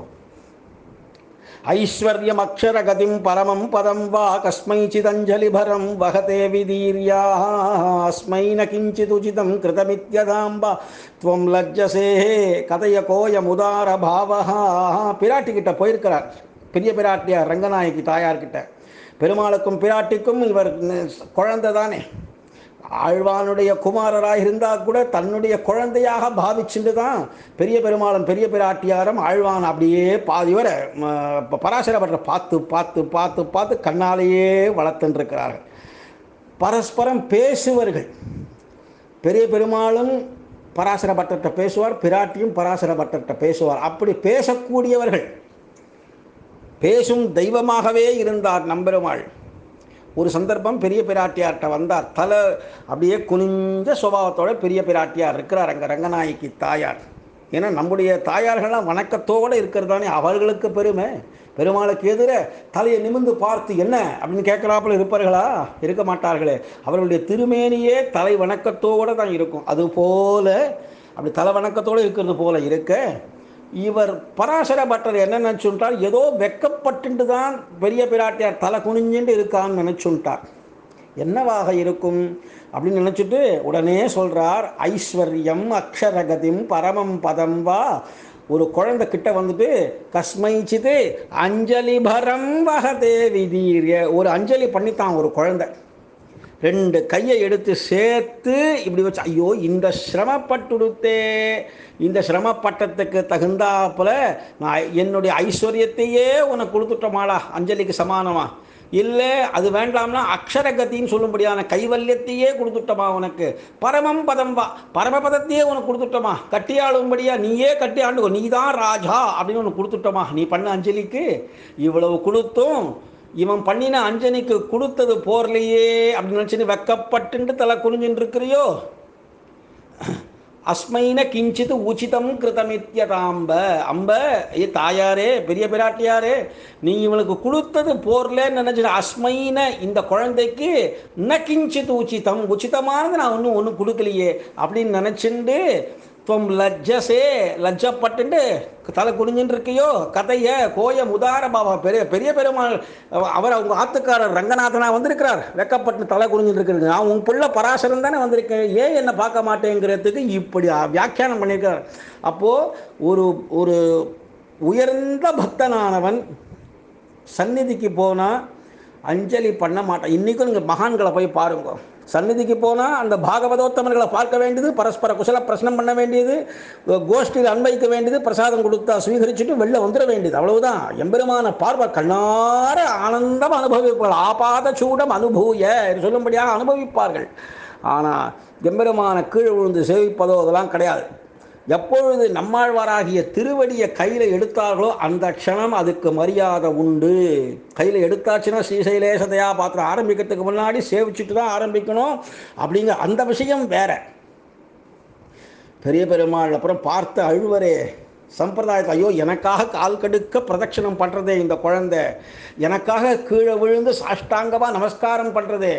ஐஸ்வர்யம் அக்ஷரகதிம் பரமம் பதம் வா கஸ்மைச்சிதஞ்சலிபரம் வகதே விதீர்யா அஸ்மை ந கிஞ்சிதுச்சிதம் கிருதமித்யதாம்பா துவம் லஜ்ஜசே கதைய கோயமுதார பாவஹா பிராட்டிக்கிட்ட போயிருக்கிறார் பெரிய பிராட்டியார் ரங்கநாயகி தாயார்கிட்ட பெருமாளுக்கும் பிராட்டிக்கும் இவர் குழந்தை தானே ஆழ்வானுடைய குமாரராக இருந்தால் கூட தன்னுடைய குழந்தையாக பாவிச்சுட்டு தான் பெரிய பெருமாளும் பெரிய பிராட்டியாரும் ஆழ்வான் அப்படியே பா இவரை பராசரப்பட்ட பார்த்து பார்த்து பார்த்து பார்த்து கண்ணாலேயே வளர்த்துருக்கிறார்கள் பரஸ்பரம் பேசுவர்கள் பெரிய பெருமாளும் பராசர பட்டர்கிட்ட பேசுவார் பிராட்டியும் பராசர பட்டர்கிட்ட பேசுவார் அப்படி பேசக்கூடியவர்கள் பேசும் தெய்வமாகவே இருந்தார் நம்பெருமாள் ஒரு சந்தர்ப்பம் பெரிய பிராட்டியார்கிட்ட வந்தார் தலை அப்படியே குனிஞ்ச சுபாவத்தோட பெரிய பிராட்டியார் இருக்கிறார் அங்கே ரங்கநாயகி தாயார் ஏன்னா நம்முடைய தாயார்கள்லாம் வணக்கத்தோடு இருக்கிறது தானே அவர்களுக்கு பெருமை பெருமாளுக்கு எதிர தலையை நிமிந்து பார்த்து என்ன அப்படின்னு கேட்குறாப்புல இருப்பார்களா இருக்க மாட்டார்களே அவர்களுடைய திருமேனியே தலை வணக்கத்தோடு தான் இருக்கும் அதுபோல அப்படி தலை வணக்கத்தோடு இருக்கிறது போல இருக்க இவர் பராசர பட்டர் என்ன நினச்சுட்டார் ஏதோ வெக்கப்பட்டு தான் பெரிய பிராட்டியார் தலை குனிஞ்சுட்டு இருக்கான்னு நினச்சுட்டார் என்னவாக இருக்கும் அப்படின்னு நினச்சிட்டு உடனே சொல்கிறார் ஐஸ்வர்யம் அக்ஷரகதிம் பரமம் பதம் வா ஒரு குழந்தை கிட்ட வந்துட்டு கஸ்மைச்சிது அஞ்சலி பரம் வகதே விதீரிய ஒரு அஞ்சலி பண்ணித்தான் ஒரு குழந்தை ரெண்டு கையை எடுத்து சேர்த்து இப்படி வச்சு ஐயோ இந்த சிரமப்பட்டுடுத்தே இந்த சிரமப்பட்டத்துக்கு தகுந்தாப்புல நான் என்னுடைய ஐஸ்வர்யத்தையே உனக்கு கொடுத்துட்டோமாடா அஞ்சலிக்கு சமானமா இல்லை அது வேண்டாம்னா அக்ஷரகத்தின்னு சொல்லும்படியான கைவல்யத்தையே கொடுத்துட்டோமா உனக்கு பரமம் பதம் வா பரமபதத்தையே உனக்கு கொடுத்துட்டோமா கட்டியாளும்படியா நீயே கட்டி ஆண்டுக்கோ நீ தான் ராஜா அப்படின்னு உனக்கு கொடுத்துட்டோமா நீ பண்ண அஞ்சலிக்கு இவ்வளவு கொடுத்தும் இவன் பண்ணின அஞ்சனிக்கு கொடுத்தது போர்லையே அப்படின்னு நினச்சின்னு வெக்கப்பட்டுண்டு தலை குனிஞ்சுட்டு இருக்கிறியோ அஸ்மைன கிஞ்சித் உச்சிதம் கிருதமித்யதாம்ப அம்ப ஏ தாயாரே பெரிய பிராட்டியாரே நீ இவனுக்கு கொடுத்தது போர்லன்னு நினச்சிட்டு அஸ்மைன இந்த குழந்தைக்கு ந கிஞ்சித் உச்சிதம் உச்சிதமானது நான் ஒன்றும் ஒன்றும் கொடுக்கலையே அப்படின்னு நினச்சிண்டு துவம் லஜ்ஜசே லஜ்ஜப்பட்டுண்டு தலை குனிஞ்சுட்டு இருக்கியோ கதைய கோய முதார பாபா பெரிய பெரிய பெருமாள் அவர் அவங்க ஆத்துக்காரர் ரங்கநாதனா வந்திருக்கிறார் வெக்கப்பட்டு தலை குனிஞ்சுட்டு இருக்கிறது நான் உன் பிள்ளை பராசரம் தானே வந்திருக்கேன் ஏன் என்னை பார்க்க மாட்டேங்கிறதுக்கு இப்படி வியாக்கியானம் பண்ணியிருக்கார் அப்போது ஒரு ஒரு உயர்ந்த பக்தனானவன் சந்நிதிக்கு போனால் அஞ்சலி பண்ண மாட்டான் இன்றைக்கும் நீங்கள் மகான்களை போய் பாருங்க சந்நிதிக்கு போனால் அந்த பாகவதோத்தமர்களை பார்க்க வேண்டியது பரஸ்பர குசல பிரச்சனம் பண்ண வேண்டியது கோஷ்டியில் அன்வைக்க வேண்டியது பிரசாதம் கொடுத்தா சுவீகரிச்சுட்டு வெளில வந்துட வேண்டியது அவ்வளவுதான் எம்பெருமான பார்வை கண்ணார ஆனந்தம் அனுபவிப்பார்கள் ஆபாத சூடம் அனுபூய என்று சொல்லும்படியாக அனுபவிப்பார்கள் ஆனால் எம்பெருமான கீழ் விழுந்து சேவிப்பதோ அதெல்லாம் கிடையாது எப்பொழுது நம்மாழ்வாராகிய திருவடியை கையில் எடுத்தார்களோ அந்த க்ஷணம் அதுக்கு மரியாதை உண்டு கையில் எடுத்தாச்சுன்னா ஸ்ரீசைலேசதையா பாத்திரம் ஆரம்பிக்கிறதுக்கு முன்னாடி சேவிச்சுட்டு தான் ஆரம்பிக்கணும் அப்படிங்கிற அந்த விஷயம் வேற பெரிய பெருமாள் அப்புறம் பார்த்து அழுவரே சம்பிரதாயத்தை ஐயோ எனக்காக கால் கடுக்க பிரதட்சணம் பண்ணுறதே இந்த குழந்தை எனக்காக கீழே விழுந்து சாஷ்டாங்கமாக நமஸ்காரம் பண்ணுறதே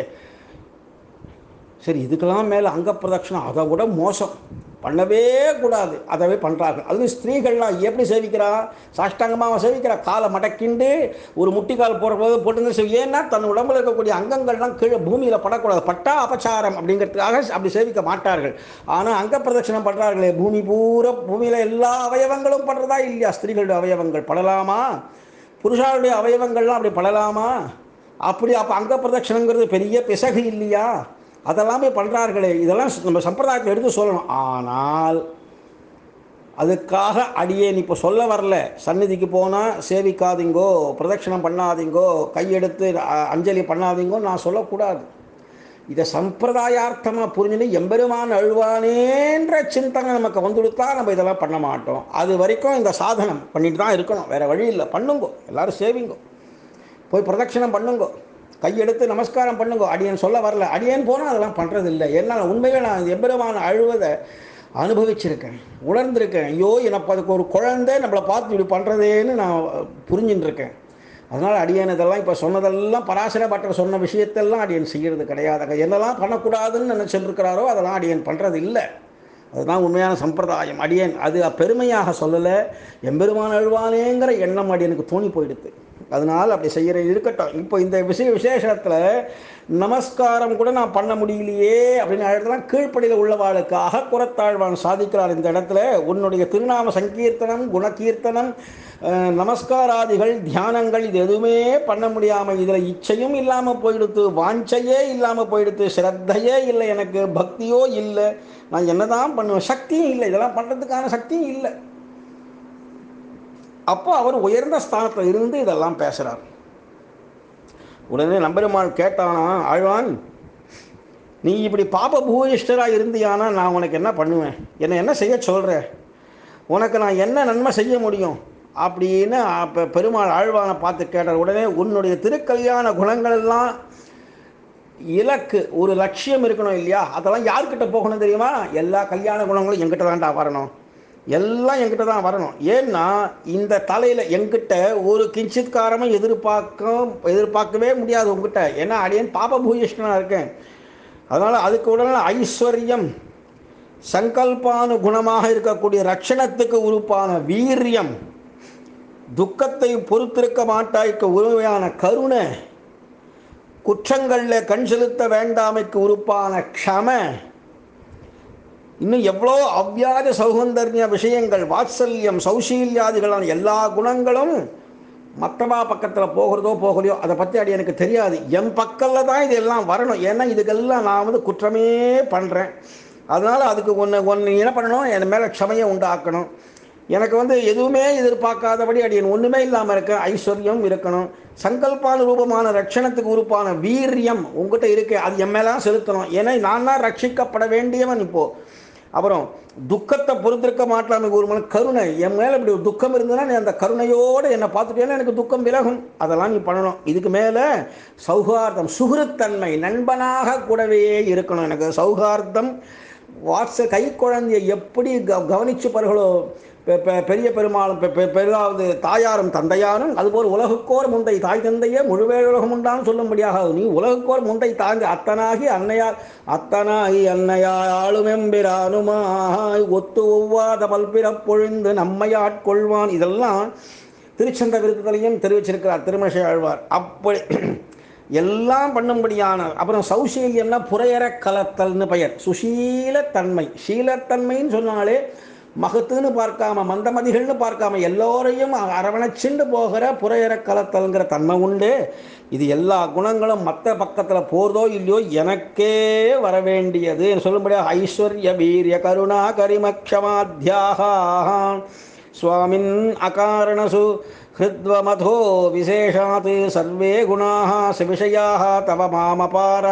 சரி இதுக்கெல்லாம் மேலே அங்க பிரதட்சணம் அதை விட மோசம் பண்ணவே கூடாது அதவே பண்ணுறாங்க அதுவும் ஸ்திரீகள்லாம் எப்படி சேவிக்கிறா சாஷ்டாங்கமாக அவன் சேவிக்கிறா காலை மடக்கிண்டு ஒரு முட்டிக்கால் போகிற போது போட்டு சேவி ஏன்னா தன் உடம்புல இருக்கக்கூடிய அங்கங்கள்லாம் கீழே பூமியில் படக்கூடாது பட்டா அபச்சாரம் அப்படிங்கிறதுக்காக அப்படி சேவிக்க மாட்டார்கள் ஆனால் அங்க பிரதட்சணம் பண்ணுறார்களே பூமி பூரா பூமியில் எல்லா அவயவங்களும் பண்ணுறதா இல்லையா ஸ்திரீகளுடைய அவயவங்கள் படலாமா புருஷாருடைய அவயவங்கள்லாம் அப்படி படலாமா அப்படி அப்போ அங்க பிரதட்சணங்கிறது பெரிய பிசகு இல்லையா அதெல்லாமே பண்ணுறார்களே இதெல்லாம் நம்ம சம்பிரதாயத்தை எடுத்து சொல்லணும் ஆனால் அதுக்காக அடியேன் இப்போ சொல்ல வரல சந்நிதிக்கு போனால் சேவிக்காதீங்கோ பிரதட்சணம் பண்ணாதீங்கோ கையெடுத்து அ- அஞ்சலி பண்ணாதீங்கோ நான் சொல்லக்கூடாது இதை சம்பிரதாயார்த்தமாக புரிஞ்சுன்னு எம்பெருமான் அழுவானேன்ற சிந்தனை நமக்கு வந்துடுத்தா நம்ம இதெல்லாம் பண்ண மாட்டோம் அது வரைக்கும் இந்த சாதனம் பண்ணிட்டு தான் இருக்கணும் வேறு வழி இல்லை பண்ணுங்கோ எல்லாரும் சேவிங்கோ போய் பிரதட்சணம் பண்ணுங்கோ கையெடுத்து நமஸ்காரம் பண்ணுங்கோ அடியன் சொல்ல வரல அடியன் போனால் அதெல்லாம் பண்ணுறது இல்லை ஏன்னா உண்மையிலே நான் எம்பெருமான அழுவதை அனுபவிச்சிருக்கேன் உணர்ந்திருக்கேன் ஐயோ எனக்கு அதுக்கு ஒரு குழந்தை நம்மளை பார்த்து இப்படி பண்ணுறதேன்னு நான் புரிஞ்சுட்டு இருக்கேன் அதனால் அடியன் இதெல்லாம் இப்போ சொன்னதெல்லாம் பராசர பட்டர் சொன்ன விஷயத்தெல்லாம் அடியன் செய்கிறது கிடையாது என்னெல்லாம் பண்ணக்கூடாதுன்னு நினச்சிருக்கிறாரோ அதெல்லாம் அடியன் பண்ணுறது இல்லை அதுதான் உண்மையான சம்பிரதாயம் அடியேன் அது பெருமையாக சொல்லலை எம்பெருமான் அழுவானேங்கிற எண்ணம் அடியனுக்கு தோணி போயிடுது அதனால் அப்படி செய்கிற இருக்கட்டும் இப்போ இந்த விஷய விசேஷத்தில் நமஸ்காரம் கூட நான் பண்ண முடியலையே அப்படின்னு அழுத்தலாம் கீழ்ப்படியில் உள்ளவாளுக்காக குரத்தாழ்வான் சாதிக்கிறார் இந்த இடத்துல உன்னுடைய திருநாம சங்கீர்த்தனம் குணகீர்த்தனம் அஹ், நமஸ்காராதிகள் தியானங்கள் இது எதுவுமே பண்ண முடியாமல் இதில் இச்சையும் இல்லாமல் போயிடுத்து வாஞ்சையே இல்லாமல் போயிடுத்து ஸ்ரத்தையே இல்லை எனக்கு பக்தியோ இல்லை நான் என்னதான் பண்ணுவேன் சக்தியும் இல்லை இதெல்லாம் பண்ணுறதுக்கான சக்தியும் இல்லை அப்போ அவர் உயர்ந்த ஸ்தானத்தில் இருந்து இதெல்லாம் பேசுகிறார் உடனே நம்பெருமாள் கேட்டானா ஆழ்வான் நீ இப்படி பாப பூயிஷ்டராக இருந்தியானா நான் உனக்கு என்ன பண்ணுவேன் என்னை என்ன செய்ய சொல்கிற உனக்கு நான் என்ன நன்மை செய்ய முடியும் அப்படின்னு அப்போ பெருமாள் ஆழ்வானை பார்த்து கேட்டார் உடனே உன்னுடைய திருக்கல்யாண குணங்கள் எல்லாம் இலக்கு ஒரு லட்சியம் இருக்கணும் இல்லையா அதெல்லாம் யார்கிட்ட போகணும் தெரியுமா எல்லா கல்யாண குணங்களும் எங்கிட்ட தான்டா வரணும் எல்லாம் என்கிட்ட தான் வரணும் ஏன்னா இந்த தலையில் என்கிட்ட ஒரு கிஞ்சித்காரமும் எதிர்பார்க்க எதிர்பார்க்கவே முடியாது உங்ககிட்ட ஏன்னா அடியேன் பாப பூயிஷ்டனாக இருக்கேன் அதனால் அதுக்கு உடனே ஐஸ்வர்யம் சங்கல்பானு குணமாக இருக்கக்கூடிய ரட்சணத்துக்கு உறுப்பான வீரியம் துக்கத்தை பொறுத்திருக்க மாட்டாய்க்கு உரிமையான கருணை குற்றங்களில் கண் செலுத்த வேண்டாமைக்கு உறுப்பான க்ஷம இன்னும் எவ்வளோ அவ்வியாஜ சௌகந்தர்ய விஷயங்கள் வாத்சல்யம் சௌசீல்யாதிகளான எல்லா குணங்களும் மற்றவா பக்கத்தில் போகிறதோ போகலையோ அதை பற்றி அடி எனக்கு தெரியாது என் பக்கத்தில் தான் இதெல்லாம் வரணும் ஏன்னா இதுக்கெல்லாம் நான் வந்து குற்றமே பண்ணுறேன் அதனால் அதுக்கு ஒன்று ஒன்று என்ன பண்ணணும் என் மேலே க்ஷமையை உண்டாக்கணும் எனக்கு வந்து எதுவுமே எதிர்பார்க்காதபடி அடியன் ஒன்றுமே இல்லாமல் இருக்க ஐஸ்வர்யம் இருக்கணும் சங்கல்பான ரூபமான ரட்சணத்துக்கு உறுப்பான வீரியம் உங்ககிட்ட இருக்கு அது என் மேலாம் செலுத்தணும் ஏன்னா நான் தான் ரட்சிக்கப்பட வேண்டியவன் இப்போது அப்புறம் துக்கத்தை பொறுத்திருக்க மாட்டாமல் ஒரு மன கருணை என் மேலே இப்படி ஒரு துக்கம் இருந்ததுன்னா நீ அந்த கருணையோடு என்னை பார்த்துட்டேன்னா எனக்கு துக்கம் விலகும் அதெல்லாம் நீ பண்ணணும் இதுக்கு மேலே சௌகார்த்தம் சுகிருத்தன்மை நண்பனாக கூடவே இருக்கணும் எனக்கு சௌகார்த்தம் வாட்ஸ கை குழந்தையை எப்படி க கவனிச்சு பாருங்களோ பெ- பெ- பெரிய பெருமாளும் பெ- பெ- பெரிதாவது தாயாரும் தந்தையாரும் அதுபோல் உலகுக்கோர் முந்தை தாய் தந்தையே முழுவேழுலகம் உண்டான்னு சொல்லும்படியாக நீ உலகுக்கோர் முந்தை தாய்ந்து அத்தனாகி அன்னையார் அத்தனாகி அன்னையார் ஆளுமெம்பிரானுமாய் ஒத்து ஒவ்வாத பல்பிறப் பொழிந்து நம்மை ஆட்கொள்வான் இதெல்லாம் திருச்சந்த விருத்தத்திலையும் தெரிவிச்சிருக்கிறார் திருமஷை ஆழ்வார் அப்படி எல்லாம் பண்ணும்படியான அப்புறம் சௌசீல்யம்னா புறையற கலத்தல்னு பெயர் சுசீலத்தன்மை சீலத்தன்மைன்னு சொன்னாலே மகத்துன்னு பார்க்காம மந்தமதிகள்னு பார்க்காம எல்லோரையும் அரவணைச்சுண்டு போகிற புறையற கலத்தல்ங்கிற தன்மை உண்டு இது எல்லா குணங்களும் மற்ற பக்கத்தில் போகிறதோ இல்லையோ எனக்கே வர வேண்டியது சொல்லும்படியாக ஐஸ்வர்ய வீரிய கருணா கரிமக்ஷமாத்தியாக स्वामिन् अकारणसु हृद्वमथो विशेषात् सर्वे गुणाः सविषयाः तव मामपारा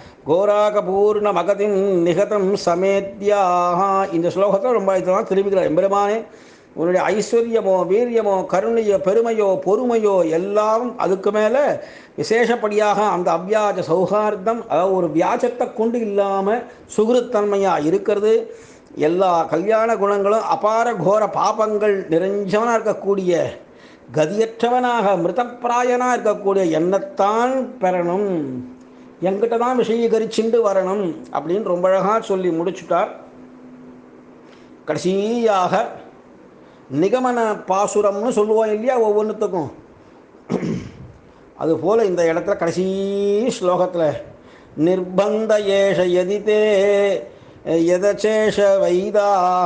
கோராகபூர்ணமகதின் நிகதம் சமேத்யாக இந்த ஸ்லோகத்தில் ரொம்ப இதெல்லாம் திரும்பிக்கிறார் எம்பெருமானே உன்னுடைய ஐஸ்வர்யமோ வீரியமோ கருணையோ பெருமையோ பொறுமையோ எல்லாம் அதுக்கு மேலே விசேஷப்படியாக அந்த அவ்வியாஜ சௌஹார்தம் அதாவது ஒரு வியாஜத்தை கொண்டு இல்லாமல் சுகிருத்தன்மையாக இருக்கிறது எல்லா கல்யாண குணங்களும் அபார கோர பாபங்கள் நிறைஞ்சவனாக இருக்கக்கூடிய கதியற்றவனாக மிருதப்பிராயனாக இருக்கக்கூடிய எண்ணத்தான் பெறணும் என்கிட்ட தான் விஷயீகரிச்சுண்டு வரணும் அப்படின்னு ரொம்ப அழகாக சொல்லி முடிச்சுட்டார் கடைசியாக நிகமன பாசுரம்னு சொல்லுவோம் இல்லையா ஒவ்வொன்றுத்துக்கும் அதுபோல் இந்த இடத்துல கடைசி ஸ்லோகத்தில் நிர்பந்த ஏஷ எதிதே यदचेष वैदाः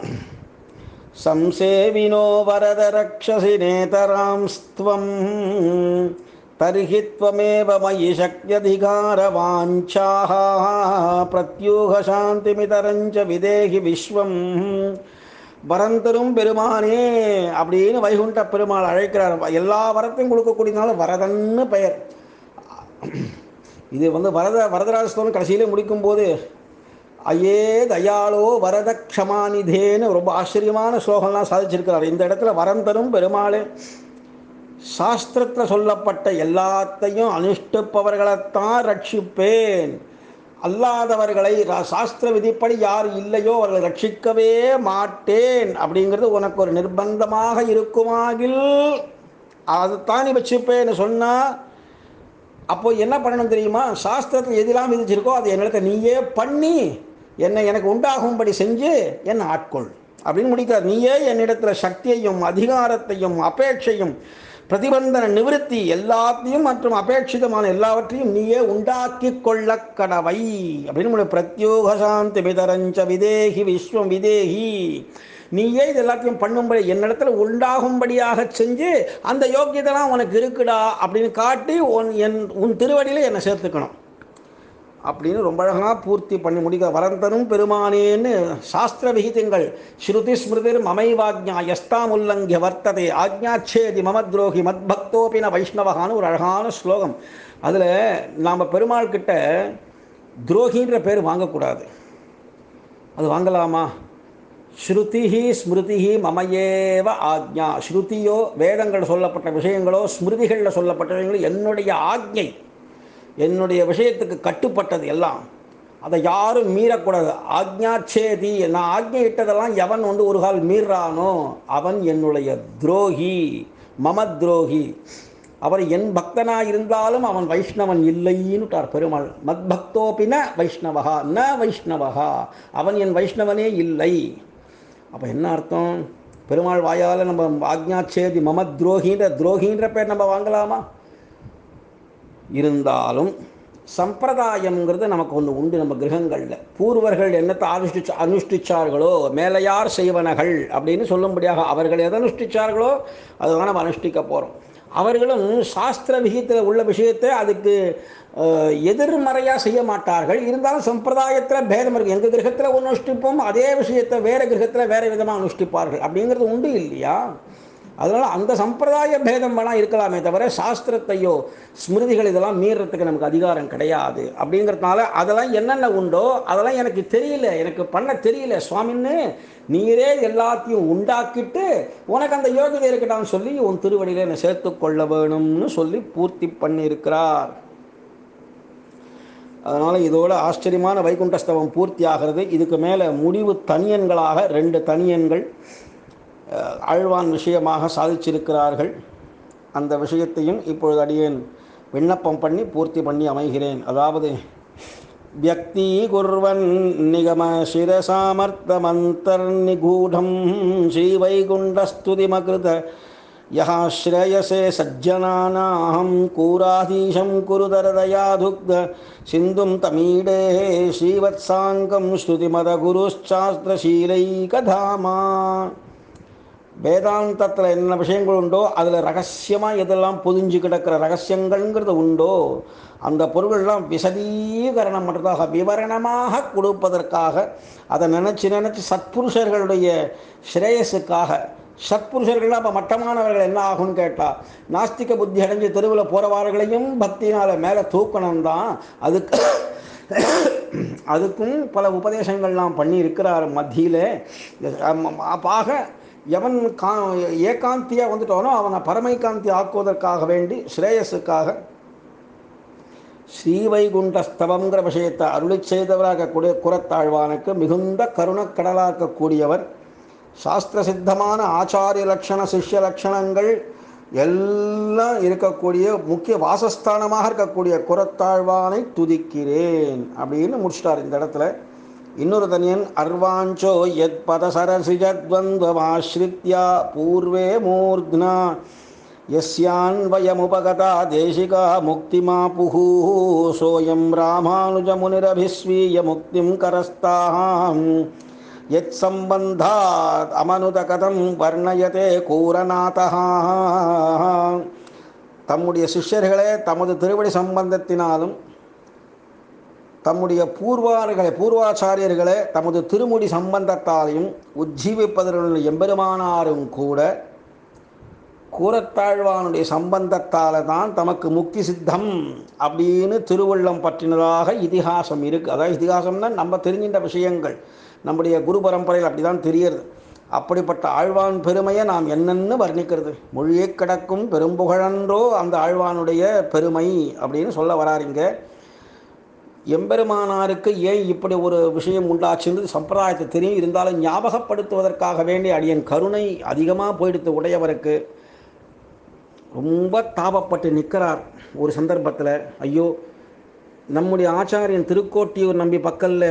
संसेविनो वरदरक्षसि नेतरांस्त्वं तर्हि त्वमेव मयि शक्त्यधिकारवाञ्छाः प्रत्यूहशान्तिमितरञ्च विदेहि विश्वं வரந்தரும் பெருமானே அப்படின்னு வைகுண்ட பெருமாள் அழைக்கிறார் எல்லா வரத்தையும் கொடுக்கக்கூடியனால வரதன்னு பெயர் இது வந்து வரத வரதராஜஸ்தவன் கடைசியிலே முடிக்கும்போது ஐயே தயாளோ வரத க்ஷமானிதேன்னு ரொம்ப ஆச்சரியமான ஸ்லோகம்லாம் சாதிச்சிருக்கிறார் இந்த இடத்துல வரம் தரும் பெருமாளே சாஸ்திரத்தில் சொல்லப்பட்ட எல்லாத்தையும் அனுஷ்டிப்பவர்களைத்தான் ரட்சிப்பேன் அல்லாதவர்களை ரா- சாஸ்திர விதிப்படி யார் இல்லையோ அவர்களை ரட்சிக்கவே மாட்டேன் அப்படிங்கிறது உனக்கு ஒரு நிர்பந்தமாக இருக்குமாகில் அதுதான் நீ வச்சுப்பேன்னு சொன்னால் அப்போ என்ன பண்ணணும் தெரியுமா சாஸ்திரத்தில் எதெல்லாம் விதிச்சிருக்கோ அதை என்னிடத்த நீயே பண்ணி என்னை எனக்கு உண்டாகும்படி செஞ்சு என்னை ஆட்கொள் அப்படின்னு முடிக்கிறார் நீயே என்னிடத்தில் சக்தியையும் அதிகாரத்தையும் அபேட்சையும் பிரதிபந்தன நிவிருத்தி எல்லாத்தையும் மற்றும் அபேட்சிதமான எல்லாவற்றையும் நீயே உண்டாக்கி கொள்ள கடவை அப்படின்னு முடியும் பிரத்யோக சாந்தி விதரஞ்ச விதேகி விஸ்வம் விதேகி நீயே இது எல்லாத்தையும் பண்ணும்படி என்னிடத்துல உண்டாகும்படியாக செஞ்சு அந்த யோக்கியதெல்லாம் உனக்கு இருக்குடா அப்படின்னு காட்டி உன் என் உன் திருவடியில் என்னை சேர்த்துக்கணும் அப்படின்னு ரொம்ப அழகாக பூர்த்தி பண்ணி முடிக்க வரந்தரும் பெருமானேன்னு சாஸ்திர விகிதங்கள் ஸ்ருதி ஸ்மிருதிர் மமைவாக்ஞா எஸ்தாம் உல்லங்கிய வர்த்ததே ஆக்ஞாச்சேதி மம துரோகி மத்பக்தோபின வைஷ்ணவகான்னு ஒரு அழகான ஸ்லோகம் அதில் நாம் பெருமாள் கிட்ட துரோகின்ற பேர் வாங்கக்கூடாது அது வாங்கலாமா ஸ்ருதிஹி ஸ்மிருதிஹி மமையேவ ஆக்ஞா ஸ்ருதியோ வேதங்கள் சொல்லப்பட்ட விஷயங்களோ ஸ்மிருதிகளில் சொல்லப்பட்ட விஷயங்களோ என்னுடைய ஆக்ஞை என்னுடைய விஷயத்துக்கு கட்டுப்பட்டது எல்லாம் அதை யாரும் மீறக்கூடாது ஆக்ஞாச்சேதி நான் ஆக்ஞை இட்டதெல்லாம் எவன் வந்து ஒரு கால் மீறானோ அவன் என்னுடைய துரோகி மம துரோகி அவர் என் பக்தனாக இருந்தாலும் அவன் வைஷ்ணவன் இல்லைன்னுட்டார் பெருமாள் மத்பக்தோபின வைஷ்ணவகா ந வைஷ்ணவகா அவன் என் வைஷ்ணவனே இல்லை அப்போ என்ன அர்த்தம் பெருமாள் வாயால் நம்ம ஆக்ஞாச்சேதி மம துரோகின்ற துரோகின்ற பேர் நம்ம வாங்கலாமா இருந்தாலும் சம்பிரதாயம்ங்கிறது நமக்கு ஒன்று உண்டு நம்ம கிரகங்களில் பூர்வர்கள் என்னத்தை அனுஷ்டிச்ச அனுஷ்டிச்சார்களோ மேலையார் செய்வனகள் அப்படின்னு சொல்லும்படியாக அவர்கள் எதை அனுஷ்டிச்சார்களோ அதுதான் நம்ம அனுஷ்டிக்க போகிறோம் அவர்களும் சாஸ்திர விகிதத்தில் உள்ள விஷயத்தை அதுக்கு அஹ், எதிர்மறையாக செய்ய மாட்டார்கள் இருந்தாலும் சம்பிரதாயத்தில் பேதம் இருக்குது எங்கள் கிரகத்தில் ஒன்று அனுஷ்டிப்போம் அதே விஷயத்தை வேறு கிரகத்தில் வேறு விதமாக அனுஷ்டிப்பார்கள் அப்படிங்கிறது உண்டு இல்லையா அதனால் அந்த சம்பிரதாய பேதம் வேணால் இருக்கலாமே தவிர சாஸ்திரத்தையோ ஸ்மிருதிகள் இதெல்லாம் மீறத்துக்கு நமக்கு அதிகாரம் கிடையாது அப்படிங்கிறதுனால அதெல்லாம் என்னென்ன உண்டோ அதெல்லாம் எனக்கு தெரியல எனக்கு பண்ண தெரியல சுவாமின்னு நீரே எல்லாத்தையும் உண்டாக்கிட்டு உனக்கு அந்த யோகிதை இருக்கட்டான்னு சொல்லி உன் திருவடியில் என்னை சேர்த்து கொள்ள வேணும்னு சொல்லி பூர்த்தி பண்ணியிருக்கிறார் அதனால் இதோட ஆச்சரியமான வைகுண்டஸ்தவம் பூர்த்தி ஆகிறது இதுக்கு மேலே முடிவு தனியன்களாக ரெண்டு தனியன்கள் அஹ், ஆழ்வான் விஷயமாக சாதிச்சிருக்கிறார்கள் அந்த விஷயத்தையும் இப்பொழுது அடியேன் விண்ணப்பம் பண்ணி பூர்த்தி பண்ணி அமைகிறேன் அதாவது வியக்தி குர்வன் நிகம சிரசாமர்த்தமந்தர்நிகூடம் ஸ்ரீவைகுண்டஸ்துதிமகிருத யः श्रेयसे सज्जनानाहं कूराधीशं कुरुदरदयाधुग्ध सिन्धुं तमीडे श्रीवत्साङ्गं श्रुतिमदगुरुश्चास्त्रशीलैकधामा வேதாந்தத்தில் என்ன விஷயங்கள் உண்டோ அதில் ரகசியமாக எதெல்லாம் பொதிஞ்சு கிடக்கிற ரகசியங்கள்ங்கிறது உண்டோ அந்த பொருள்கள்லாம் விசதீகரணம் பண்ணுறதாக விவரணமாக கொடுப்பதற்காக அதை நினச்சி நினச்சி சத்புருஷர்களுடைய ஸ்ரேயஸுக்காக சத்புருஷர்கள்லாம் அப்போ மட்டமானவர்கள் என்ன ஆகும்னு கேட்டால் நாஸ்திக புத்தி அடைஞ்சு தெருவில் போகிறவர்களையும் பக்தினால் மேலே தூக்கணும் தான் அதுக்கு அதுக்கும் பல உபதேசங்கள்லாம் பண்ணி இருக்கிறார் மத்தியில் ஆக எவன் கா ஏகாந்தியாக வந்துட்டானோ அவனை பரமைகாந்தி ஆக்குவதற்காக வேண்டி ஸ்ரேயஸுக்காக ஸ்ரீவைகுண்டஸ்தவங்கிற விஷயத்தை அருளி செய்தவராக கூடிய குரத்தாழ்வானுக்கு மிகுந்த கருணக்கடலாக இருக்கக்கூடியவர் சாஸ்திர சித்தமான ஆச்சாரிய லட்சண சிஷ்ய லட்சணங்கள் எல்லாம் இருக்கக்கூடிய முக்கிய வாசஸ்தானமாக இருக்கக்கூடிய குரத்தாழ்வானை துதிக்கிறேன் அப்படின்னு முடிச்சிட்டார் இந்த இடத்துல இன்னொரு தனியன் அர்வாஞ்சோ யத் பதசரசிஜத்வந்த்வமாஸ்ரித்யா பூர்வே மூர்த்னா यस्यान्वयमुपगता देशिका मुक्तिमापुः सोऽयं रामानुजमुनिरभिस्वीयमुक्तिं करस्ताम् यत्सम्बन्धात् अमनुतकथं वर्णयते கூரநாதः தம்முடைய சிஷ்யர்களே தமது திருவடி சம்பந்தத்தினாலும் தம்முடைய பூர்வார்களை பூர்வாச்சாரியர்களை தமது திருமுடி சம்பந்தத்தாலையும் உஜ்ஜீவிப்பதற்கு எம்பெருமானாரும் கூட கூரத்தாழ்வானுடைய சம்பந்தத்தால் தான் தமக்கு முக்தி சித்தம் அப்படின்னு திருவள்ளம் பற்றினதாக இதிகாசம் இருக்குது அதாவது இதிகாசம்னா நம்ம தெரிஞ்சின்ற விஷயங்கள் நம்முடைய குரு பரம்பரையில் அப்படி தான் தெரியறது அப்படிப்பட்ட ஆழ்வான் பெருமையை நாம் என்னென்னு வர்ணிக்கிறது மொழியே கிடக்கும் பெரும்புகழன்றோ அந்த ஆழ்வானுடைய பெருமை அப்படின்னு சொல்ல வராருங்க எம்பெருமானாருக்கு ஏன் இப்படி ஒரு விஷயம் உண்டாச்சுன்னு சம்பிரதாயத்தை தெரியும் இருந்தாலும் ஞாபகப்படுத்துவதற்காக வேண்டிய அடியன் கருணை அதிகமாக போயிடுத்து உடையவருக்கு ரொம்ப தாபப்பட்டு நிற்கிறார் ஒரு சந்தர்ப்பத்தில் ஐயோ நம்முடைய ஆச்சாரியன் திருக்கோட்டியூர் நம்பி பக்கல்ல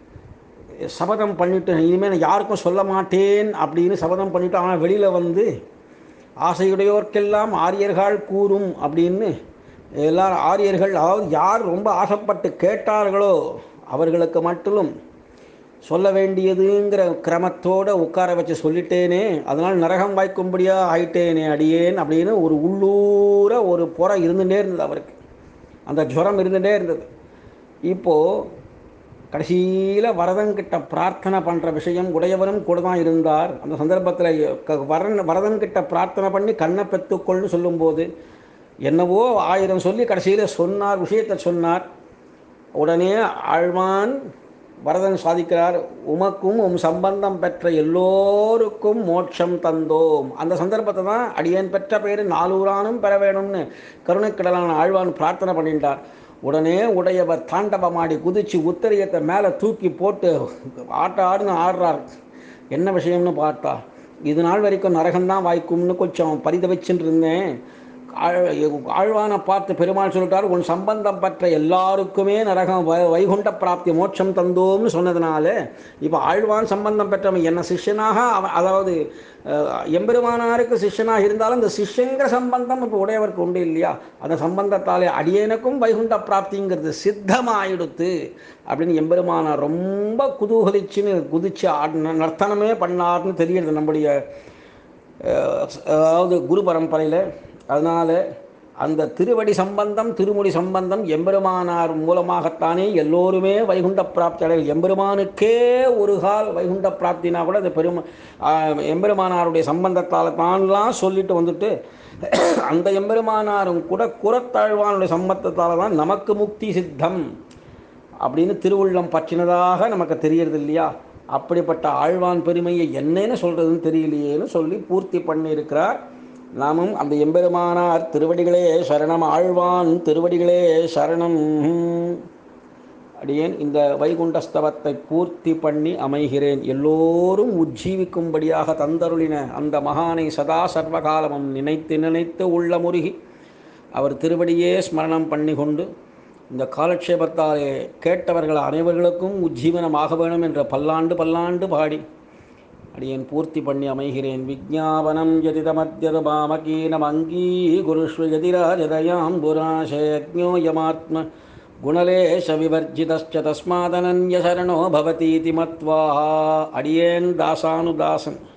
சபதம் பண்ணிட்டு இனிமேல் நான் யாருக்கும் சொல்ல மாட்டேன் அப்படின்னு சபதம் பண்ணிட்டு ஆனால் வெளியில் வந்து ஆசையுடையோர்க்கெல்லாம் ஆரியர்கள் கூறும் அப்படின்னு எல்லாரும் ஆரியர்கள் அதாவது யார் ரொம்ப ஆசைப்பட்டு கேட்டார்களோ அவர்களுக்கு மட்டும் சொல்ல வேண்டியதுங்கிற கிரமத்தோடு உட்கார வச்சு சொல்லிட்டேனே அதனால் நரகம் வாய்க்கும்படியாக ஆயிட்டேனே அடியேன் அப்படின்னு ஒரு உள்ளூர ஒரு புறம் இருந்துகிட்டே இருந்தது அவருக்கு அந்த ஜுரம் இருந்துகிட்டே இருந்தது இப்போது கடைசியில் வரதன்கிட்ட பிரார்த்தனை பண்ணுற விஷயம் உடையவனும் கூட தான் இருந்தார் அந்த சந்தர்ப்பத்தில் வரன் வரதன்கிட்ட பிரார்த்தனை பண்ணி கண்ணை பெற்றுக்கொள்னு சொல்லும்போது என்னவோ ஆயிரம் சொல்லி கடைசியில் சொன்னார் விஷயத்தை சொன்னார் உடனே ஆழ்வான் வரதன் சாதிக்கிறார் உமக்கும் உம் சம்பந்தம் பெற்ற எல்லோருக்கும் மோட்சம் தந்தோம் அந்த சந்தர்ப்பத்தை தான் அடியேன் பெற்ற பேர் நாலூரானும் பெற வேணும்னு கருணைக்கடலான ஆழ்வான் பிரார்த்தனை பண்ணிட்டார் உடனே உடையவர் தாண்டவமாடி குதிச்சு உத்தரியத்தை மேலே தூக்கி போட்டு ஆட்ட ஆடுன்னு ஆடுறார் என்ன விஷயம்னு பார்த்தா இது நாள் வரைக்கும் நரகம்தான் வாய்க்கும்னு கொஞ்சம் பரிதவிச்சுட்டு இருந்தேன் ஆழ்- ஆழ்வானை பார்த்து பெருமாள் சொல்லிட்டார் உன் சம்பந்தம் பற்ற எல்லாருக்குமே நரகம் வ- வைகுண்ட பிராப்தி மோட்சம் தந்தோம்னு சொன்னதுனால இப்போ ஆழ்வான் சம்பந்தம் பெற்றவன் என்ன சிஷ்யனாக அவன் அதாவது அஹ், எம்பெருமானாருக்கு சிஷ்யனாக இருந்தாலும் இந்த சிஷ்யங்கிற சம்பந்தம் இப்போ உடையவருக்கு உண்டு இல்லையா அந்த சம்பந்தத்தாலே அடியேனுக்கும் வைகுண்ட பிராப்திங்கிறது சித்தமாயிடுத்து அப்படின்னு எம்பெருமானார் ரொம்ப குதூகலிச்சுன்னு குதிச்சு ஆடின நர்த்தனமே பண்ணார்னு தெரியுது நம்முடைய அஹ், அதாவது குரு பரம்பரையில் அதனால் அந்த திருவடி சம்பந்தம் திருமுடி சம்பந்தம் எம்பெருமானார் மூலமாகத்தானே எல்லோருமே வைகுண்ட பிராப்தி அடைய எம்பெருமானுக்கே ஒரு கால் வைகுண்ட பிராப்தினா கூட அந்த பெரும ஆஹ், எம்பெருமானாருடைய சம்பந்தத்தால் தான்லாம் சொல்லிட்டு வந்துட்டு அந்த எம்பெருமானாரும் கூட குரத்தாழ்வானுடைய சம்பந்தத்தால் தான் நமக்கு முக்தி சித்தம் அப்படின்னு திருவுள்ளம் பற்றினதாக நமக்கு தெரியறது இல்லையா அப்படிப்பட்ட ஆழ்வான் பெருமையை என்னன்னு சொல்கிறதுன்னு தெரியலையேன்னு சொல்லி பூர்த்தி பண்ணியிருக்கிறார் நாமும் அந்த எம்பெருமானார் திருவடிகளே சரணம் ஆழ்வான் திருவடிகளே சரணம் அடியேன் இந்த வைகுண்டஸ்தவத்தை பூர்த்தி பண்ணி அமைகிறேன் எல்லோரும் உஜ்ஜீவிக்கும்படியாக தந்தருளின அந்த மகானை சதா சர்வகாலமும் நினைத்து நினைத்து உள்ள முருகி அவர் திருவடியே ஸ்மரணம் பண்ணி கொண்டு இந்த காலக்ஷேபத்தாலே கேட்டவர்கள் அனைவர்களுக்கும் உஜ்ஜீவனமாக வேணும் என்ற பல்லாண்டு பல்லாண்டு பாடி அடியேன் பூர்த்தி பண்ணி அமைகிறேன் விஜாபனம் யதிதமத்யத பாமகீனம் அங்கீகுருஷ்வ யதிராஜதயாம்புராசேஜோயமாத்ம குணலேஷ விவர்ஜிதஸ்ச தஸ்மாதனன்ய சரணோ பவதீதி மத்வா அடியேன் தாசானுதாசன்